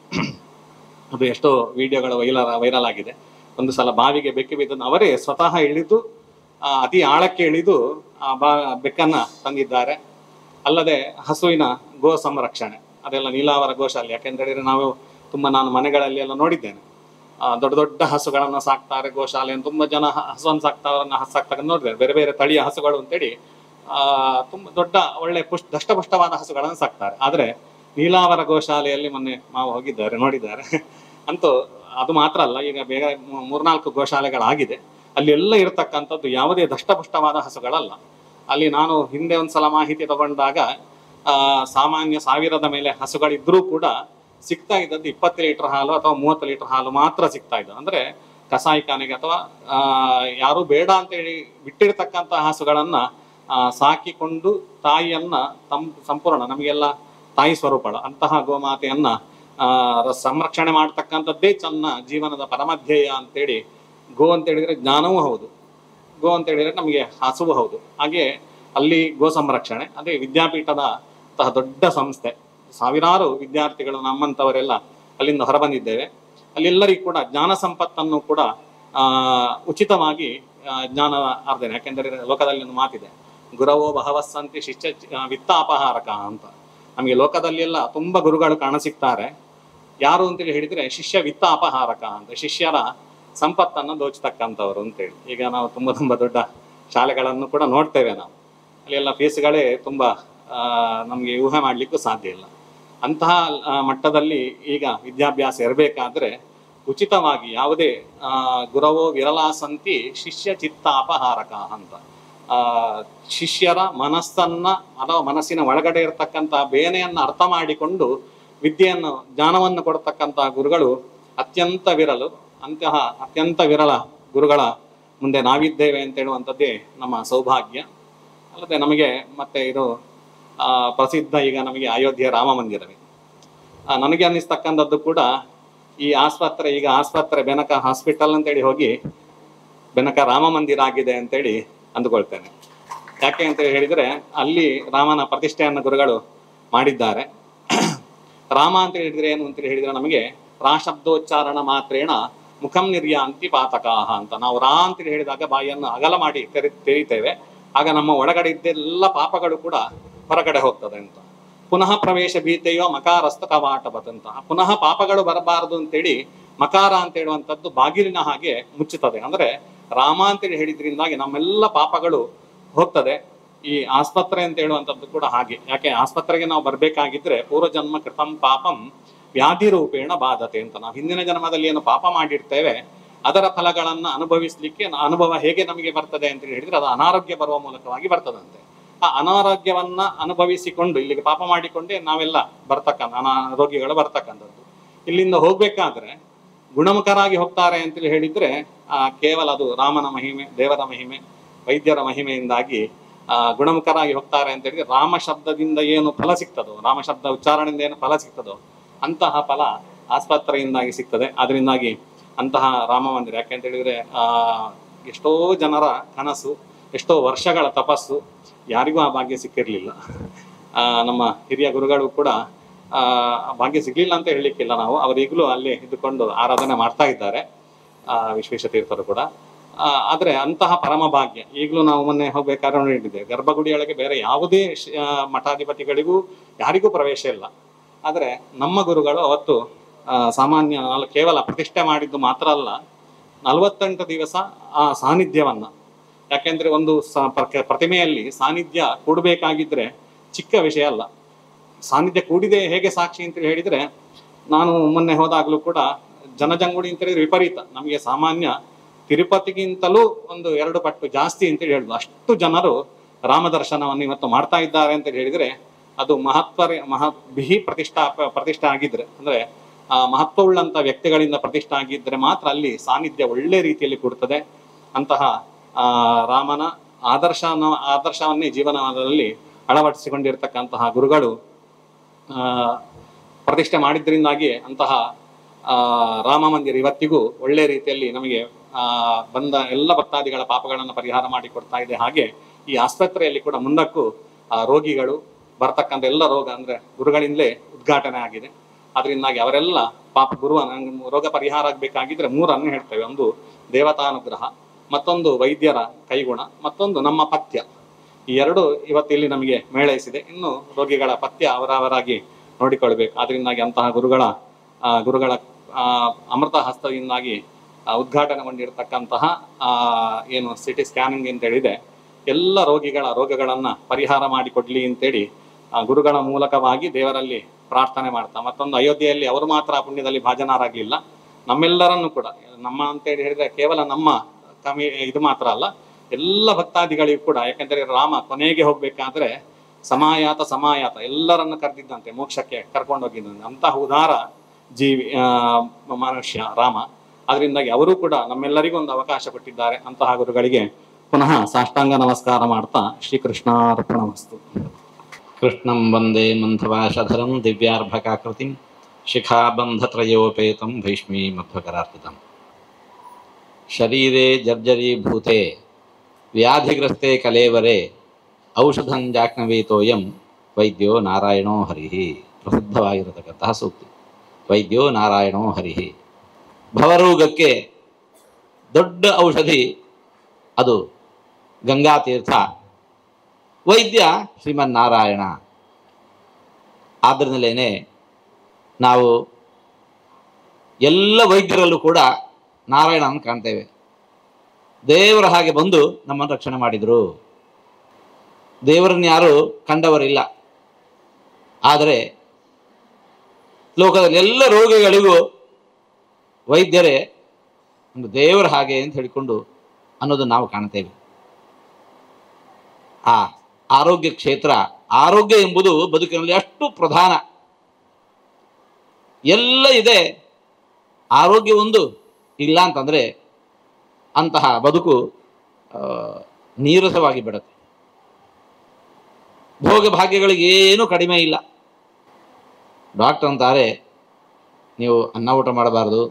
ಅದು ಎಷ್ಟೋ ವಿಡಿಯೋಗಳು ವೈರಲ್ ವೈರಲ್ ಆಗಿದೆ ಒಂದು ಸಲ ಬಾವಿಗೆ ಬೆಕ್ಕಿ ಬಿದ್ದನ್ನು ಅವರೇ ಸ್ವತಃ ಇಳಿದು ಆ, ಅತಿ ಆಳಕ್ಕೆ ಇಳಿದು ಆ ಬಾ ಬೆಕ್ಕನ್ನ ತಂದಿದ್ದಾರೆ ಅಲ್ಲದೆ ಹಸುವಿನ ಗೋ ಸಂರಕ್ಷಣೆ ಅದೆಲ್ಲ ನೀಲಾವರ ಗೋಶಾಲೆ ಯಾಕೆಂತ ಹೇಳಿದ್ರೆ ನಾವು ತುಂಬಾ ನಾನು ಮನೆಗಳಲ್ಲಿ ಎಲ್ಲ ನೋಡಿದ್ದೇನೆ ಆ, ದೊಡ್ಡ ದೊಡ್ಡ ಹಸುಗಳನ್ನ ಸಾಕ್ತಾರೆ ಗೋಶಾಲೆಯನ್ನು ತುಂಬಾ ಜನ ಹ- ಹಸುವನ್ನು ಸಾಕ್ತಾವ್ರನ್ನ ಹಸು ಸಾಕ್ತಕ್ಕ ನೋಡಿದ್ದಾರೆ ಬೇರೆ ಬೇರೆ ತಳಿಯ ಹಸುಗಳು ಅಂತೇಳಿ ಆ ತುಂಬಾ ದೊಡ್ಡ ಒಳ್ಳೆ ಪುಷ್ಟ ದಷ್ಟಪುಷ್ಟವಾದ ಹಸುಗಳನ್ನು ಸಾಕ್ತಾರೆ ಆದ್ರೆ ನೀಲಾವರ ಗೋಶಾಲೆಯಲ್ಲಿ ಮೊನ್ನೆ ಮಾವು ಹೋಗಿದ್ದಾರೆ ನೋಡಿದ್ದಾರೆ ಅಂತೂ ಅದು ಮಾತ್ರ ಅಲ್ಲ ಈಗ ಬೇಗ ಮೂ- ಮೂರ್ನಾಲ್ಕು ಗೋಶಾಲೆಗಳಾಗಿದೆ ಅಲ್ಲಿ ಎಲ್ಲ ಇರತಕ್ಕಂಥದ್ದು ಯಾವುದೇ ದಷ್ಟಪುಷ್ಟವಾದ ಹಸುಗಳಲ್ಲ ಅಲ್ಲಿ ನಾನು ಹಿಂದೆ ಒಂದ್ಸಲ ಮಾಹಿತಿ ತಗೊಂಡಾಗ ಆ ಸಾಮಾನ್ಯ ಸಾವಿರದ ಮೇಲೆ ಹಸುಗಳಿದ್ರೂ ಕೂಡ ಸಿಗ್ತಾ ಇದ್ದದ್ದು ಇಪ್ಪತ್ತು ಲೀಟರ್ ಹಾಲು ಅಥವಾ ಮೂವತ್ತು ಲೀಟರ್ ಹಾಲು ಮಾತ್ರ ಸಿಗ್ತಾ ಇದ್ದು ಅಂದ್ರೆ ಕಸಾಯಿಖಾನೆಗೆ ಅಥವಾ ಆ ಯಾರು ಬೇಡ ಅಂತ ಹೇಳಿ ಬಿಟ್ಟಿರ್ತಕ್ಕಂಥ ಹಸುಗಳನ್ನ ಆ, ಸಾಕಿಕೊಂಡು ತಾಯಿಯನ್ನ ತಮ್ ಸಂಪೂರ್ಣ ನಮಗೆಲ್ಲ ತಾಯಿ ಸ್ವರೂಪಳ ಅಂತಹ ಗೋಮಾತೆಯನ್ನ ಆ ರ- ಸಂರಕ್ಷಣೆ ಮಾಡ್ತಕ್ಕಂಥದ್ದೇ ಚನ್ನ ಜೀವನದ ಪರಮಧ್ಯೇಯ ಅಂತೇಳಿ ಗೋ ಅಂತ ಹೇಳಿದ್ರೆ ಜ್ಞಾನವೂ ಹೌದು ಗೋ ಅಂತ ಹೇಳಿದ್ರೆ ನಮಗೆ ಹಸುವು ಹೌದು ಹಾಗೆ ಅಲ್ಲಿ ಗೋ ಸಂರಕ್ಷಣೆ ಅದೇ ವಿದ್ಯಾಪೀಠದ ತಹ ದೊಡ್ಡ ಸಂಸ್ಥೆ ಸಾವಿರಾರು ವಿದ್ಯಾರ್ಥಿಗಳು ನಮ್ಮಂತವರೆಲ್ಲ ಅಲ್ಲಿಂದ ಹೊರಬಂದಿದ್ದೇವೆ ಅಲ್ಲಿ ಎಲ್ಲರಿಗೂ ಕೂಡ ಜ್ಞಾನ ಸಂಪತ್ತನ್ನು ಕೂಡ ಆ ಉಚಿತವಾಗಿ ಆ, ಜ್ಞಾನ ಅರ್ಧನೆ ಯಾಕೆಂದರೆ ಲೋಕದಲ್ಲಿ ಒಂದು ಮಾತಿದೆ ಗುರವೋ ಬಹವಸ್ಸಂತಿ ಶಿಷ್ಯ ಆ, ವಿತ್ತ ಅಪಹಾರಕ ಅಂತ ನಮಗೆ ಲೋಕದಲ್ಲಿ ಎಲ್ಲ ತುಂಬಾ ಗುರುಗಳು ಕಾಣಸಿಗ್ತಾರೆ ಯಾರು ಅಂತೇಳಿ ಹೇಳಿದ್ರೆ ಶಿಷ್ಯ ವಿತ್ತ ಅಪಹಾರಕ ಅಂತ ಶಿಷ್ಯರ ಸಂಪತ್ತನ್ನು ದೋಚತಕ್ಕಂಥವ್ರು ಅಂತೇಳಿ ಈಗ ನಾವು ತುಂಬಾ ತುಂಬಾ ದೊಡ್ಡ ಶಾಲೆಗಳನ್ನು ಕೂಡ ನೋಡ್ತೇವೆ ನಾವು ಅಲ್ಲಿ ಎಲ್ಲ ಫೀಸ್ಗಳೇ ತುಂಬಾ ಆ, ನಮ್ಗೆ ಊಹೆ ಮಾಡ್ಲಿಕ್ಕೂ ಸಾಧ್ಯ ಇಲ್ಲ ಅಂತಹ ಆ, ಮಟ್ಟದಲ್ಲಿ ಈಗ ವಿದ್ಯಾಭ್ಯಾಸ ಇರಬೇಕಾದ್ರೆ ಉಚಿತವಾಗಿ ಯಾವುದೇ ಆ, ಗುರವೋ ವಿರಲಾಸಂತಿ ಶಿಷ್ಯ ಚಿತ್ತ ಅಪಹಾರಕ ಅಂತ ಆ ಶಿಷ್ಯರ ಮನಸ್ಸನ್ನ ಅಥವಾ ಮನಸ್ಸಿನ ಒಳಗಡೆ ಇರತಕ್ಕಂತ ಬೇನೆಯನ್ನ ಅರ್ಥ ಮಾಡಿಕೊಂಡು ವಿದ್ಯೆಯನ್ನು ಜ್ಞಾನವನ್ನು ಕೊಡ್ತಕ್ಕಂತ ಗುರುಗಳು ಅತ್ಯಂತ ವಿರಲು ಅಂತಹ ಅತ್ಯಂತ ವಿರಳ ಗುರುಗಳ ಮುಂದೆ ನಾವಿದ್ದೇವೆ ಅಂತ ಹೇಳುವಂಥದ್ದೇ ನಮ್ಮ ಸೌಭಾಗ್ಯ ಅಲ್ಲದೆ ನಮಗೆ ಮತ್ತೆ ಇದು ಆ, ಪ್ರಸಿದ್ಧ ಈಗ ನಮಗೆ ಅಯೋಧ್ಯೆ ರಾಮ ಮಂದಿರವೇ ಆ, ನನಗೆ ಅನ್ನಿಸ್ತಕ್ಕಂಥದ್ದು ಕೂಡ ಈ ಆಸ್ಪತ್ರೆ ಈಗ ಆಸ್ಪತ್ರೆ ಬೆನಕ ಹಾಸ್ಪಿಟಲ್ ಅಂತೇಳಿ ಹೋಗಿ ಬೆನಕ ರಾಮ ಮಂದಿರ ಆಗಿದೆ ಅಂತೇಳಿ ಅಂದುಕೊಳ್ತೇನೆ ಯಾಕೆ ಅಂತ ಹೇಳಿದ್ರೆ ಅಲ್ಲಿ ರಾಮನ ಪ್ರತಿಷ್ಠೆಯನ್ನು ಗುರುಗಳು ಮಾಡಿದ್ದಾರೆ ರಾಮ ಅಂತ ಹೇಳಿದ್ರೆ ಏನು ಅಂತ ಹೇಳಿದ್ರೆ ನಮಗೆ ರಾ ಶಬ್ದೋಚ್ಚಾರಣ ಮಾತ್ರೇಣ ಮುಖಂ ನಿರ್ಯಾಂತಿ ಪಾತಕಾಹ ಅಂತ ನಾವು ರಾ ಅಂತ ಹೇಳಿದಾಗ ಬಾಯಿಯನ್ನು ಅಗಲ ಮಾಡಿ ತೆರೆ ತೆರಿತೇವೆ ಆಗ ನಮ್ಮ ಒಳಗಡೆ ಇದ್ದೆಲ್ಲ ಪಾಪಗಳು ಕೂಡ ಹೊರಗಡೆ ಹೋಗ್ತದೆ ಅಂತ ಪುನಃ ಪ್ರವೇಶ ಭೀತೆಯೋ ಮಕಾರಸ್ತ ಕವಾಟವತ್ ಅಂತ ಪುನಃ ಪಾಪಗಳು ಬರಬಾರದು ಅಂತೇಳಿ ಮಕಾರ ಅಂತ ಹೇಳುವಂಥದ್ದು ಬಾಗಿಲಿನ ಹಾಗೆ ಮುಚ್ಚುತ್ತದೆ ಅಂದ್ರೆ ರಾಮ ಅಂತೇಳಿ ಹೇಳಿದ್ರಿಂದಾಗಿ ನಮ್ಮೆಲ್ಲ ಪಾಪಗಳು ಹೋಗ್ತದೆ ಈ ಆಸ್ಪತ್ರೆ ಅಂತ ಹೇಳುವಂಥದ್ದು ಕೂಡ ಹಾಗೆ ಯಾಕೆ ಆಸ್ಪತ್ರೆಗೆ ನಾವು ಬರ್ಬೇಕಾಗಿದ್ರೆ ಪೂರ್ವಜನ್ಮ ಕೃತಂ ಪಾಪಂ ವ್ಯಾಧಿ ರೂಪೇಣ ಬಾಧತೆ ಅಂತ ನಾವು ಹಿಂದಿನ ಜನ್ಮದಲ್ಲಿ ಏನು ಪಾಪ ಮಾಡಿರ್ತೇವೆ ಅದರ ಫಲಗಳನ್ನ ಅನುಭವಿಸ್ಲಿಕ್ಕೆ ನ- ಅನುಭವ ಹೇಗೆ ನಮಗೆ ಬರ್ತದೆ ಅಂತ ಹೇಳಿದ್ರೆ ಅದು ಅನಾರೋಗ್ಯ ಬರುವ ಮೂಲಕವಾಗಿ ಬರ್ತದಂತೆ ಆ ಅನಾರೋಗ್ಯವನ್ನ ಅನುಭವಿಸಿಕೊಂಡು ಇಲ್ಲಿಗೆ ಪಾಪ ಮಾಡಿಕೊಂಡೇ ನಾವೆಲ್ಲ ಬರ್ತಕ್ಕಂಥ ಅನಾರೋಗ್ಯಗಳು ಬರ್ತಕ್ಕಂಥದ್ದು ಇಲ್ಲಿಂದ ಹೋಗ್ಬೇಕಾದ್ರೆ ಗುಣಮುಖರಾಗಿ ಹೋಗ್ತಾರೆ ಅಂತೇಳಿ ಹೇಳಿದ್ರೆ ಆ ಕೇವಲ ಅದು ರಾಮನ ಮಹಿಮೆ ದೇವರ ಮಹಿಮೆ ವೈದ್ಯರ ಮಹಿಮೆಯಿಂದಾಗಿ ಆ ಗುಣಮುಖರಾಗಿ ಹೋಗ್ತಾರೆ ಅಂತ ಹೇಳಿದ್ರೆ ರಾಮ ಶಬ್ದದಿಂದ ಏನು ಫಲ ಸಿಗ್ತದೋ ರಾಮ ಶಬ್ದ ಉಚ್ಚಾರಣೆಯಿಂದ ಏನು ಫಲ ಸಿಗ್ತದೋ ಅಂತಹ ಫಲ ಆಸ್ಪತ್ರೆಯಿಂದಾಗಿ ಸಿಗ್ತದೆ ಅದರಿಂದಾಗಿ ಅಂತಹ ರಾಮ ಮಂದಿರ ಯಾಕೆಂತ ಹೇಳಿದ್ರೆ ಆ ಎಷ್ಟೋ ಜನರ ಕನಸು ಎಷ್ಟೋ ವರ್ಷಗಳ ತಪಸ್ಸು ಯಾರಿಗೂ ಆ ಭಾಗ್ಯ ಸಿಕ್ಕಿರ್ಲಿಲ್ಲ ಆ ನಮ್ಮ ಹಿರಿಯ ಗುರುಗಳು ಕೂಡ ಆ ಆ ಭಾಗ್ಯ ಸಿಗ್ಲಿಲ್ಲ ಅಂತ ಹೇಳಲಿಕ್ಕಿಲ್ಲ ನಾವು ಅವರೀಗಲೂ ಅಲ್ಲಿ ಇದ್ದುಕೊಂಡು ಆರಾಧನೆ ಮಾಡ್ತಾ ಇದ್ದಾರೆ ಆ ವಿಶ್ವೇಶ ತೀರ್ಥರು ಕೂಡ ಆ, ಆದ್ರೆ ಅಂತಹ ಪರಮ ಭಾಗ್ಯ ಈಗಲೂ ನಾವು ಮೊನ್ನೆ ಹೋಗ್ಬೇಕಾದ್ರೆ ನೋಡಿದ್ದೆ ಗರ್ಭಗುಡಿಯೊಳಗೆ ಬೇರೆ ಯಾವುದೇ ಶ- ಆ, ಮಠಾಧಿಪತಿಗಳಿಗೂ ಯಾರಿಗೂ ಪ್ರವೇಶ ಇಲ್ಲ ಆದ್ರೆ ನಮ್ಮ ಗುರುಗಳು ಅವತ್ತು ಆ, ಸಾಮಾನ್ಯ ನಾಲ್- ಕೇವಲ ಪ್ರತಿಷ್ಠೆ ಮಾಡಿದ್ದು ಮಾತ್ರ ಅಲ್ಲ ನಲವತ್ತೆಂಟು ದಿವಸ ಆ ಸಾನ್ನಿಧ್ಯವನ್ನ ಯಾಕೆಂದ್ರೆ ಒಂದು ಸ- ಪ್ರ- ಪ್ರತಿಮೆಯಲ್ಲಿ ಸಾನ್ನಿಧ್ಯ ಕೂಡಬೇಕಾಗಿದ್ರೆ ಚಿಕ್ಕ ವಿಷಯ ಅಲ್ಲ ಸಾನ್ನಿಧ್ಯ ಕೂಡಿದೆ ಹೇಗೆ ಸಾಕ್ಷಿ ಅಂತ ಹೇಳಿದ್ರೆ ನಾನು ಮೊನ್ನೆ ಹೋದಾಗ್ಲೂ ಕೂಡ ಜನಜಂಗುಳಿ ಅಂತ ಹೇಳಿದ್ರೆ ವಿಪರೀತ ನಮಗೆ ಸಾಮಾನ್ಯ ತಿರುಪತಿಗಿಂತಲೂ ಒಂದು ಎರಡು ಪಟ್ಟು ಜಾಸ್ತಿ ಅಂತ ಹೇಳುದು ಅಷ್ಟು ಜನರು ರಾಮ ದರ್ಶನವನ್ನು ಇವತ್ತು ಮಾಡ್ತಾ ಇದ್ದಾರೆ ಅಂತ ಹೇಳಿದ್ರೆ ಅದು ಮಹತ್ವ ಮಹ ಬಿಹಿ ಪ್ರತಿಷ್ಠಾ ಪ್ರತಿಷ್ಠೆ ಆಗಿದ್ರೆ ಅಂದ್ರೆ ಆ ಮಹತ್ವವುಳ್ಳಂತ ವ್ಯಕ್ತಿಗಳಿಂದ ಪ್ರತಿಷ್ಠೆ ಆಗಿದ್ರೆ ಮಾತ್ರ ಅಲ್ಲಿ ಸಾನ್ನಿಧ್ಯ ಒಳ್ಳೆ ರೀತಿಯಲ್ಲಿ ಕೊಡ್ತದೆ ಅಂತಹ ಆ ರಾಮನ ಆದರ್ಶನ ಆದರ್ಶವನ್ನೇ ಜೀವನದಲ್ಲಿ ಅಳವಡಿಸಿಕೊಂಡಿರ್ತಕ್ಕಂತಹ ಗುರುಗಳು ಆ ಪ್ರತಿಷ್ಠೆ ಮಾಡಿದ್ರಿಂದಾಗಿ ಅಂತಹ ಆ ರಾಮ ಮಂದಿರ ಇವತ್ತಿಗೂ ಒಳ್ಳೆ ರೀತಿಯಲ್ಲಿ ನಮಗೆ ಆ ಬಂದ ಎಲ್ಲ ಭಕ್ತಾದಿಗಳ ಪಾಪಗಳನ್ನು ಪರಿಹಾರ ಮಾಡಿ ಕೊಡ್ತಾ ಇದೆ ಹಾಗೆ ಈ ಆಸ್ಪತ್ರೆಯಲ್ಲಿ ಕೂಡ ಮುಂದಕ್ಕೂ ಆ ರೋಗಿಗಳು ಬರ್ತಕ್ಕಂಥ ಎಲ್ಲ ರೋಗ ಅಂದ್ರೆ ಗುರುಗಳಿಂದಲೇ ಉದ್ಘಾಟನೆ ಆಗಿದೆ ಅದರಿಂದಾಗಿ ಅವರೆಲ್ಲ ಪಾಪ ಗುರುವ ನಂಗೆ ರೋಗ ಪರಿಹಾರ ಆಗಬೇಕಾಗಿದ್ರೆ ಮೂರನ್ನು ಹೇಳ್ತೇವೆ ಒಂದು ದೇವತಾನುಗ್ರಹ ಮತ್ತೊಂದು ವೈದ್ಯರ ಕೈಗುಣ ಮತ್ತೊಂದು ನಮ್ಮ ಪಥ್ಯ ಈ ಎರಡು ಇವತ್ತು ಇಲ್ಲಿ ನಮಗೆ ಮೇಳೈಸಿದೆ ಇನ್ನು ರೋಗಿಗಳ ಪಥ್ಯ ಅವರವರಾಗಿ ನೋಡಿಕೊಳ್ಬೇಕು ಅದರಿಂದಾಗಿ ಅಂತಹ ಗುರುಗಳ ಆ, ಗುರುಗಳ ಆ, ಅಮೃತ ಹಸ್ತದಿಂದಾಗಿ ಆ, ಉದ್ಘಾಟನೆಗೊಂಡಿರ್ತಕ್ಕಂತಹ ಆ, ಏನು ಸಿಟಿ ಸ್ಕ್ಯಾನಿಂಗ್ ಅಂತ ಹೇಳಿದೆ ಎಲ್ಲ ರೋಗಿಗಳ ರೋಗಗಳನ್ನ ಪರಿಹಾರ ಮಾಡಿಕೊಡ್ಲಿ ಅಂತೇಳಿ ಆ, ಗುರುಗಳ ಮೂಲಕವಾಗಿ ದೇವರಲ್ಲಿ ಪ್ರಾರ್ಥನೆ ಮಾಡ್ತಾ ಮತ್ತೊಂದು ಅಯೋಧ್ಯೆಯಲ್ಲಿ ಅವರು ಮಾತ್ರ ಆ ಪುಣ್ಯದಲ್ಲಿ ಭಾಜನರಾಗ್ಲಿಲ್ಲ ನಮ್ಮೆಲ್ಲರನ್ನು ಕೂಡ ನಮ್ಮ ಅಂತೇಳಿ ಹೇಳಿದ್ರೆ ಕೇವಲ ನಮ್ಮ ಕಮಿ ಇದು ಮಾತ್ರ ಅಲ್ಲ ಎಲ್ಲ ಭಕ್ತಾದಿಗಳಿಗೂ ಕೂಡ ಯಾಕಂದ್ರೆ ರಾಮ ಕೊನೆಗೆ ಹೋಗ್ಬೇಕಾದ್ರೆ ಸಮಾಯಾತ ಸಮಾಯಾತ ಎಲ್ಲರನ್ನು ಕರೆದಿದ್ದಂತೆ ಮೋಕ್ಷಕ್ಕೆ ಕರ್ಕೊಂಡು ಹೋಗಿದ್ದಂತೆ ಅಂತಹ ಉದಾರ ಜೀವಿ ಆ, ಮನುಷ್ಯ ರಾಮ ಅದರಿಂದಾಗಿ ಅವರು ಕೂಡ ನಮ್ಮೆಲ್ಲರಿಗೂ ಒಂದು ಅವಕಾಶ ಕೊಟ್ಟಿದ್ದಾರೆ ಅಂತಹ ಗುರುಗಳಿಗೆ ಪುನಃ ಸಾಷ್ಟಾಂಗ ನಮಸ್ಕಾರ ಮಾಡ್ತಾ ಶ್ರೀಕೃಷ್ಣಾರ್ಪಣಮಸ್ತು ಕೃಷ್ಣಂ ವಂದೇ ಮಂಥವಾಶಧರಂ ದಿವ್ಯಾರ್ಭಕಾಕೃತಿಂ ಶಿಖಾಬಂಧತ್ರಯೋಪೇತಂ ಭೈಷ್ಮೀಮಧ್ವಕರಾರ್ಪಿತಂ ಶರೀರೆ ಜರ್ಜರೀಭೂತೆ ವ್ಯಾಧಿಗ್ರಸ್ತೆ ಕಲೇವರೆ ಔಷಧಂ ಜಾಹ್ನವೀತೋಯಂ ವೈದ್ಯೋ ನಾರಾಯಣೋ ಹರಿಹಿ ಪ್ರಸಿದ್ಧವಾಗಿರತಕ್ಕಂತಹ ಸೂಕ್ತಿ ವೈದ್ಯೋ ನಾರಾಯಣೋ ಹರಿಹಿ ಭವರೋಗಕ್ಕೆ ದೊಡ್ಡ ಔಷಧಿ ಅದು ಗಂಗಾತೀರ್ಥ ವೈದ್ಯ ಶ್ರೀಮನ್ನಾರಾಯಣ ಆದ್ದರಿಂದಲೇ ನಾವು ಎಲ್ಲ ವೈದ್ಯರಲ್ಲೂ ಕೂಡ ನಾರಾಯಣನ ಕಾಣ್ತೇವೆ ದೇವರ ಹಾಗೆ ಬಂದು ನಮ್ಮನ್ನು ರಕ್ಷಣೆ ಮಾಡಿದರು ದೇವರನ್ನ ಯಾರು ಕಂಡವರಿಲ್ಲ ಆದರೆ ಲೋಕದಲ್ಲಿ ಎಲ್ಲ ರೋಗಿಗಳಿಗೂ ವೈದ್ಯರೇ ಒಂದು ದೇವರ ಹಾಗೆ ಅಂತ ಹೇಳಿಕೊಂಡು ಅನ್ನೋದನ್ನು ನಾವು ಕಾಣ್ತೇವೆ ಆ ಆರೋಗ್ಯ ಕ್ಷೇತ್ರ ಆರೋಗ್ಯ ಎಂಬುದು ಬದುಕಿನಲ್ಲಿ ಅಷ್ಟು ಪ್ರಧಾನ ಎಲ್ಲ ಇದೆ ಆರೋಗ್ಯ ಒಂದು ಇಲ್ಲ ಅಂತಂದರೆ ಅಂತಹ ಬದುಕು ಆ, ನೀರಸವಾಗಿ ಬಿಡುತ್ತೆ ಭೋಗ ಭಾಗ್ಯಗಳಿಗೆ ಏನೂ ಕಡಿಮೆ ಇಲ್ಲ ಡಾಕ್ಟರ್ ಅಂತಾರೆ ನೀವು ಅನ್ನ ಊಟ ಮಾಡಬಾರ್ದು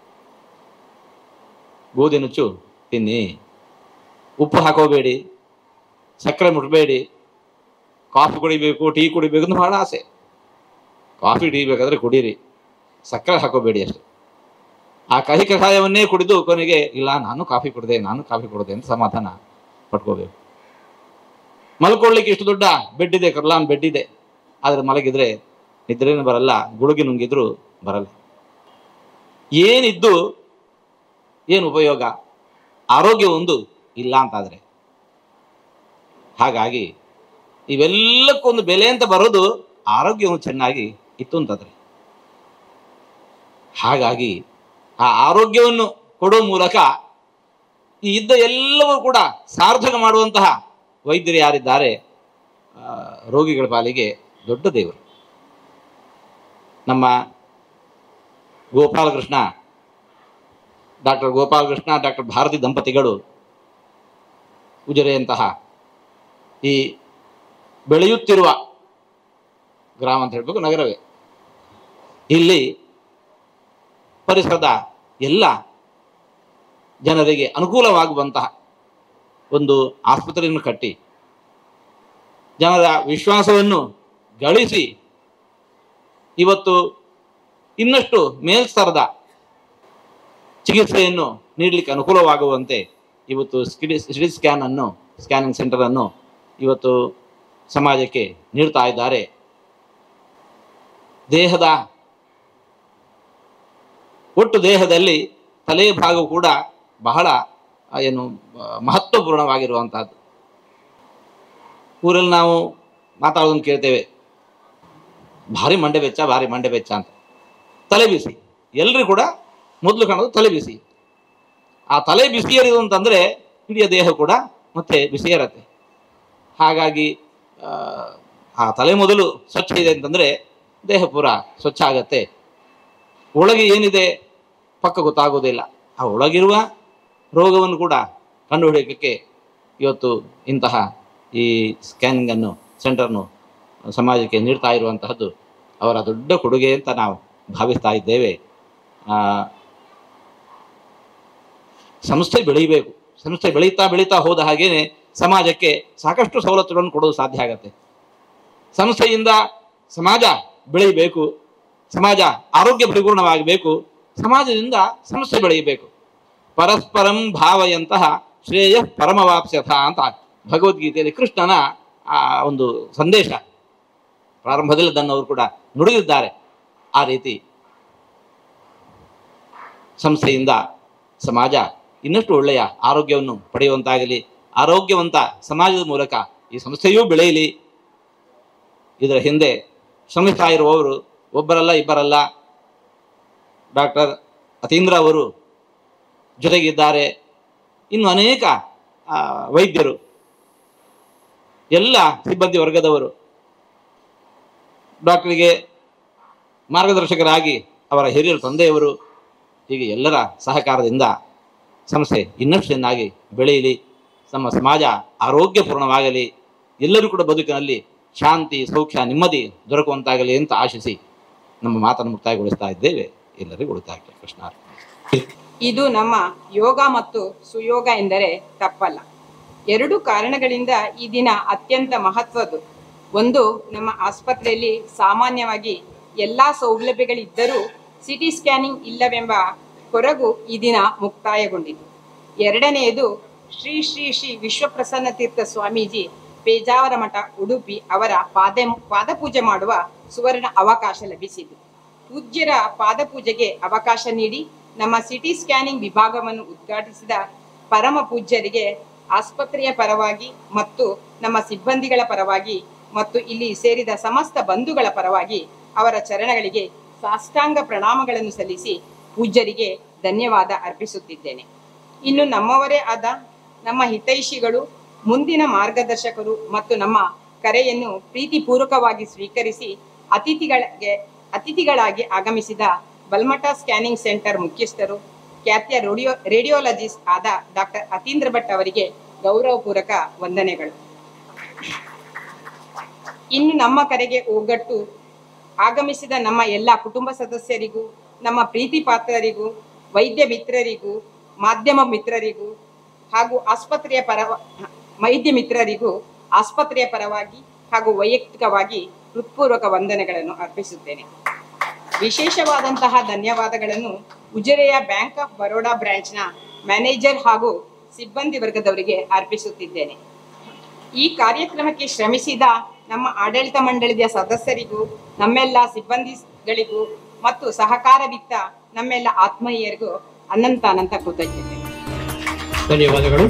ಗೋಧಿ ನುಚ್ಚು ತಿನ್ನಿ ಉಪ್ಪು ಹಾಕೋಬೇಡಿ ಸಕ್ಕರೆ ಮುಟ್ಬೇಡಿ ಕಾಫಿ ಕುಡಿಬೇಕು ಟೀ ಕುಡಿಬೇಕು ಅಂತ ಬಹಳ ಆಸೆ ಕಾಫಿ ಟೀ ಬೇಕಾದ್ರೆ ಕುಡೀರಿ ಸಕ್ಕರೆ ಹಾಕೋಬೇಡಿ ಅಷ್ಟೆ ಆ ಕಹಿ ಕಷಾಯವನ್ನೇ ಕುಡಿದು ಕೊನೆಗೆ ಇಲ್ಲ ನಾನು ಕಾಫಿ ಕುಡಿದೆ ನಾನು ಕಾಫಿ ಕುಡಿದೆ ಅಂತ ಸಮಾಧಾನ ಪಡ್ಕೋಬೇಕು ಮಲ್ಕೊಳ್ಳಿಕ್ಕೆ ಇಷ್ಟು ದೊಡ್ಡ ಬೆಡ್ ಇದೆ ಕರ್ಲಾನ್ ಬೆಡ್ ಇದೆ ಆದರೆ ಮಲಗಿದ್ರೆ ನಿದ್ರೇನು ಬರಲ್ಲ ಗುಡುಗಿ ನುಂಗಿದ್ರು ಬರಲ್ಲ ಏನಿದ್ದು ಏನು ಉಪಯೋಗ ಆರೋಗ್ಯ ಒಂದು ಇಲ್ಲ ಅಂತಾದರೆ ಹಾಗಾಗಿ ಇವೆಲ್ಲಕ್ಕೊಂದು ಬೆಲೆ ಅಂತ ಬರೋದು ಆರೋಗ್ಯವು ಚೆನ್ನಾಗಿ ಇತ್ತು ಅಂತಂದ್ರೆ ಹಾಗಾಗಿ ಆ ಆರೋಗ್ಯವನ್ನು ಕೊಡೋ ಮೂಲಕ ಈ ಇದ್ದ ಎಲ್ಲವೂ ಕೂಡ ಸಾರ್ಥಕ ಮಾಡುವಂತಹ ವೈದ್ಯರು ಯಾರಿದ್ದಾರೆ ಆ, ರೋಗಿಗಳ ಪಾಲಿಗೆ ದೊಡ್ಡ ದೇವರು ನಮ್ಮ ಗೋಪಾಲಕೃಷ್ಣ ಡಾಕ್ಟರ್ ಗೋಪಾಲಕೃಷ್ಣ ಡಾಕ್ಟರ್ ಭಾರತಿ ದಂಪತಿಗಳು ಉಜಿರೆಯಂತಹ ಈ ಬೆಳೆಯುತ್ತಿರುವ ಗ್ರಾಮ ಅಂತ ಹೇಳ್ಬೇಕು ನಗರವೇ ಇಲ್ಲಿ ಪರಿಸರದ ಎಲ್ಲ ಜನರಿಗೆ ಅನುಕೂಲವಾಗುವಂತಹ ಒಂದು ಆಸ್ಪತ್ರೆಯನ್ನು ಕಟ್ಟಿ ಜನರ ವಿಶ್ವಾಸವನ್ನು ಗಳಿಸಿ ಇವತ್ತು ಇನ್ನಷ್ಟು ಮೇಲ್ಸ್ತರದ ಚಿಕಿತ್ಸೆಯನ್ನು ನೀಡಲಿಕ್ಕೆ ಅನುಕೂಲವಾಗುವಂತೆ ಇವತ್ತು ಸ್ಕಿಡಿ ಸಿಟಿ ಸ್ಕ್ಯಾನ್ ಅನ್ನು ಸ್ಕ್ಯಾನಿಂಗ್ ಸೆಂಟರ್ ಅನ್ನು ಇವತ್ತು ಸಮಾಜಕ್ಕೆ ನೀಡ್ತಾ ಇದ್ದಾರೆ ದೇಹದ ಒಟ್ಟು ದೇಹದಲ್ಲಿ ತಲೆ ಭಾಗವು ಕೂಡ ಬಹಳ ಆ, ಏನು ಆ, ಮಹತ್ವಪೂರ್ಣವಾಗಿರುವಂತಹದ್ದು ಊರಲ್ಲಿ ನಾವು ಮಾತಾಡೋದನ್ನು ಕೇಳ್ತೇವೆ ಭಾರಿ ಮಂಡೆ ಬೆಚ್ಚ ಭಾರಿ ಮಂಡೆ ಬೆಚ್ಚ ಅಂತ ತಲೆ ಬಿಸಿ ಎಲ್ಲರೂ ಕೂಡ ಮೊದಲು ಕಾಣೋದು ತಲೆ ಬಿಸಿ ಆ ತಲೆ ಬಿಸಿ ಏರಿದು ಅಂತಂದ್ರೆ ಇಡೀ ದೇಹ ಕೂಡ ಮತ್ತೆ ಬಿಸಿ ಇರತ್ತೆ ಹಾಗಾಗಿ ಆ, ಆ ತಲೆ ಮೊದಲು ಸ್ವಚ್ಛ ಇದೆ ಅಂತಂದ್ರೆ ದೇಹ ಪೂರ ಸ್ವಚ್ಛ ಆಗತ್ತೆ ಒಳಗೆ ಏನಿದೆ ಪಕ್ಕ ಗೊತ್ತಾಗೋದಿಲ್ಲ ಆ ಒಳಗಿರುವ ರೋಗವನ್ನು ಕೂಡ ಕಂಡುಹಿಡಿಯೋಕ್ಕೆ ಇವತ್ತು ಇಂತಹ ಈ ಸ್ಕ್ಯಾನಿಂಗ್ ಅನ್ನು ಸೆಂಟರ್ನು ಸಮಾಜಕ್ಕೆ ನೀಡ್ತಾ ಇರುವಂತಹದ್ದು ಅವರ ದೊಡ್ಡ ಕೊಡುಗೆ ಅಂತ ನಾವು ಭಾವಿಸ್ತಾ ಇದ್ದೇವೆ ಆ, ಸಂಸ್ಥೆ ಬೆಳೀಬೇಕು ಸಂಸ್ಥೆ ಬೆಳೀತಾ ಬೆಳೀತಾ ಹೋದ ಹಾಗೇನೆ ಸಮಾಜಕ್ಕೆ ಸಾಕಷ್ಟು ಸವಲತ್ತುಗಳನ್ನು ಕೊಡೋದು ಸಾಧ್ಯ ಆಗತ್ತೆ ಸಂಸ್ಥೆಯಿಂದ ಸಮಾಜ ಬೆಳೀಬೇಕು ಸಮಾಜ ಆರೋಗ್ಯ ಪರಿಪೂರ್ಣವಾಗಬೇಕು ಸಮಾಜದಿಂದ ಸಂಸ್ಥೆ ಬೆಳೆಯಬೇಕು ಪರಸ್ಪರಂ ಭಾವಯಂತಹ ಶ್ರೇಯ ಪರಮವಾಪ್ಸ್ಯಥ ಅಂತ ಭಗವದ್ಗೀತೆಯಲ್ಲಿ ಕೃಷ್ಣನ ಆ ಒಂದು ಸಂದೇಶ ಪ್ರಾರಂಭದಲ್ಲಿ ಅದನ್ನು ಅವರು ಕೂಡ ನುಡಿದಿದ್ದಾರೆ ಆ ರೀತಿ ಸಂಸ್ಥೆಯಿಂದ ಸಮಾಜ ಇನ್ನಷ್ಟು ಒಳ್ಳೆಯ ಆರೋಗ್ಯವನ್ನು ಪಡೆಯುವಂತಾಗಲಿ ಆರೋಗ್ಯವಂತ ಸಮಾಜದ ಮೂಲಕ ಈ ಸಂಸ್ಥೆಯೂ ಬೆಳೆಯಲಿ ಇದರ ಹಿಂದೆ ಶ್ರಮಿಸ್ತಾ ಇರುವವರು ಒಬ್ಬರಲ್ಲ ಇಬ್ಬರಲ್ಲ ಡಾಕ್ಟರ್ ಅತೀಂದ್ರ ಅವರು ಜೊತೆಗಿದ್ದಾರೆ ಇನ್ನು ಅನೇಕ ಆ, ವೈದ್ಯರು ಎಲ್ಲ ಸಿಬ್ಬಂದಿ ವರ್ಗದವರು ಡಾಕ್ಟರಿಗೆ ಮಾರ್ಗದರ್ಶಕರಾಗಿ ಅವರ ಹಿರಿಯರ ತಂದೆಯವರು ಹೀಗೆ ಎಲ್ಲರ ಸಹಕಾರದಿಂದ ಸಂಸ್ಥೆ ಇನ್ನಷ್ಟು ಚೆನ್ನಾಗಿ ಬೆಳೆಯಲಿ ನಮ್ಮ ಸಮಾಜ ಆರೋಗ್ಯಪೂರ್ಣವಾಗಲಿ ಎಲ್ಲರೂ ಕೂಡ ಬದುಕಿನಲ್ಲಿ ಶಾಂತಿ ಸೌಖ್ಯ ನೆಮ್ಮದಿ ದೊರಕುವಂತಾಗಲಿ ಅಂತ ಆಶಿಸಿ ನಮ್ಮ ಮಾತನ್ನು ಮುಕ್ತಾಯಗೊಳಿಸ್ತಾ ಇದ್ದೇವೆ ಎಲ್ಲರಿಗೂ ಉಳಿತಾಯ ಕೃಷ್ಣ ಇದು ನಮ್ಮ ಯೋಗ ಮತ್ತು ಸುಯೋಗ ಎಂದರೆ ತಪ್ಪಲ್ಲ ಎರಡು ಕಾರಣಗಳಿಂದ ಈ ದಿನ ಅತ್ಯಂತ ಮಹತ್ವದ್ದು ಒಂದು ನಮ್ಮ ಆಸ್ಪತ್ರೆಯಲ್ಲಿ ಸಾಮಾನ್ಯವಾಗಿ ಎಲ್ಲ ಸೌಲಭ್ಯಗಳಿದ್ದರೂ ಸಿಟಿ ಸ್ಕ್ಯಾನಿಂಗ್ ಇಲ್ಲವೆಂಬ ಕೊರಗು ಈ ದಿನ ಮುಕ್ತಾಯಗೊಂಡಿತು ಎರಡನೆಯದು ಶ್ರೀ ಶ್ರೀ ಶ್ರೀ ವಿಶ್ವಪ್ರಸನ್ನ ತೀರ್ಥ ಸ್ವಾಮೀಜಿ ಪೇಜಾವರ ಮಠ ಉಡುಪಿ ಅವರ ಪಾದ ಪಾದಪೂಜೆ ಮಾಡುವ ಸುವರ್ಣ ಅವಕಾಶ ಲಭಿಸಿತು ಪೂಜ್ಯರ ಪಾದಪೂಜೆಗೆ ಅವಕಾಶ ನೀಡಿ ನಮ್ಮ ಸಿಟಿ ಸ್ಕ್ಯಾನಿಂಗ್ ವಿಭಾಗವನ್ನು ಉದ್ಘಾಟಿಸಿದ ಪರಮ ಪೂಜ್ಯರಿಗೆ ಆಸ್ಪತ್ರೆಯ ಪರವಾಗಿ ಮತ್ತು ನಮ್ಮ ಸಿಬ್ಬಂದಿಗಳ ಪರವಾಗಿ ಮತ್ತು ಇಲ್ಲಿ ಸೇರಿದ ಸಮಸ್ತ ಬಂಧುಗಳ ಪರವಾಗಿ ಅವರ ಚರಣಗಳಿಗೆ ಸಾಷ್ಟಾಂಗ ಪ್ರಣಾಮಗಳನ್ನು ಸಲ್ಲಿಸಿ ಪೂಜ್ಯರಿಗೆ ಧನ್ಯವಾದ ಅರ್ಪಿಸುತ್ತಿದ್ದೇನೆ ಇನ್ನು ನಮ್ಮವರೇ ಆದ ನಮ್ಮ ಹಿತೈಷಿಗಳು ಮುಂದಿನ ಮಾರ್ಗದರ್ಶಕರು ಮತ್ತು ನಮ್ಮ ಕರೆಯನ್ನು ಪ್ರೀತಿಪೂರ್ವಕವಾಗಿ ಸ್ವೀಕರಿಸಿ ಅತಿಥಿಗಳಿಗೆ ಅತಿಥಿಗಳಾಗಿ ಆಗಮಿಸಿದ ಬಲ್ಮಠ ಸ್ಕ್ಯಾನಿಂಗ್ ಸೆಂಟರ್ ಮುಖ್ಯಸ್ಥರು ಖ್ಯಾತಿಯ ರೇಡಿಯೋ ರೇಡಿಯೋಲಜಿಸ್ಟ್ ಆದ ಡಾಕ್ಟರ್ ಅತೀಂದ್ರ ಭಟ್ ಅವರಿಗೆ ಗೌರವಪೂರ್ವಕ ವಂದನೆಗಳು ಇನ್ನು ನಮ್ಮ ಕರೆಗೆ ಒಗ್ಗಟ್ಟು ಆಗಮಿಸಿದ ನಮ್ಮ ಎಲ್ಲ ಕುಟುಂಬ ಸದಸ್ಯರಿಗೂ ನಮ್ಮ ಪ್ರೀತಿ ಪಾತ್ರರಿಗೂ ವೈದ್ಯ ಮಿತ್ರರಿಗೂ ಮಾಧ್ಯಮ ಮಿತ್ರರಿಗೂ ಹಾಗೂ ಆಸ್ಪತ್ರೆಯ ಪರ ವೈದ್ಯ ಮಿತ್ರರಿಗೂ ಆಸ್ಪತ್ರೆಯ ಪರವಾಗಿ ಹಾಗೂ ವೈಯಕ್ತಿಕವಾಗಿ ಹೃತ್ಪೂರ್ವಕ ವಂದನೆಗಳನ್ನು ಅರ್ಪಿಸುತ್ತೇನೆ ವಿಶೇಷವಾದಂತಹ ಧನ್ಯವಾದಗಳನ್ನು ಉಜಿರೆಯ ಬ್ಯಾಂಕ್ ಆಫ್ ಬರೋಡಾ ಬ್ರಾಂಚ್ನ ಮ್ಯಾನೇಜರ್ ಹಾಗೂ ಸಿಬ್ಬಂದಿ ವರ್ಗದವರಿಗೆ ಅರ್ಪಿಸುತ್ತಿದ್ದೇನೆ ಈ ಕಾರ್ಯಕ್ರಮಕ್ಕೆ ಶ್ರಮಿಸಿದ ನಮ್ಮ ಆಡಳಿತ ಮಂಡಳಿಯ ಸದಸ್ಯರಿಗೂ ನಮ್ಮೆಲ್ಲ ಸಿಬ್ಬಂದಿಗಳಿಗೂ ಮತ್ತು ಸಹಕಾರವಿತ್ತ ನಮ್ಮೆಲ್ಲ ಆತ್ಮೀಯರಿಗೂ ಅನಂತ ಅನಂತ ಕೃತಜ್ಞತೆ ಧನ್ಯವಾದಗಳು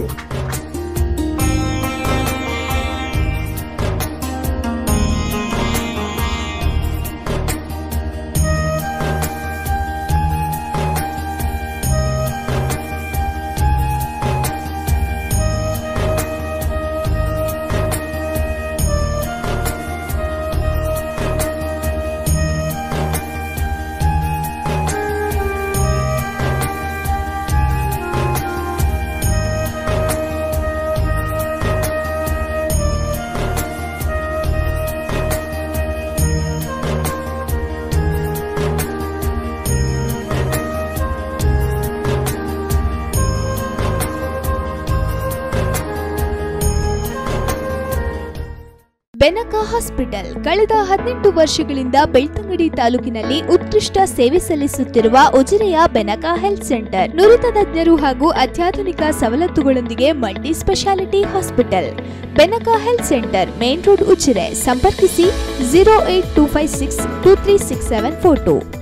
ಬೆನಕ ಹಾಸ್ಪಿಟಲ್ ಕಳೆದ ಹದಿನೆಂಟು ವರ್ಷಗಳಿಂದ ಬೆಳ್ತಂಗಡಿ ತಾಲೂಕಿನಲ್ಲಿ ಉತ್ಕೃಷ್ಟ ಸೇವೆ ಸಲ್ಲಿಸುತ್ತಿರುವ ಉಜಿರೆಯ ಬೆನಕ ಹೆಲ್ತ್ ಸೆಂಟರ್ ನುರಿತ ತಜ್ಞರು ಹಾಗೂ ಅತ್ಯಾಧುನಿಕ ಸವಲತ್ತುಗಳೊಂದಿಗೆ multi speciality hospital Benaka health centre main road Ujire ಸಂಪರ್ಕಿಸಿ zero eight two five six two three six seven four to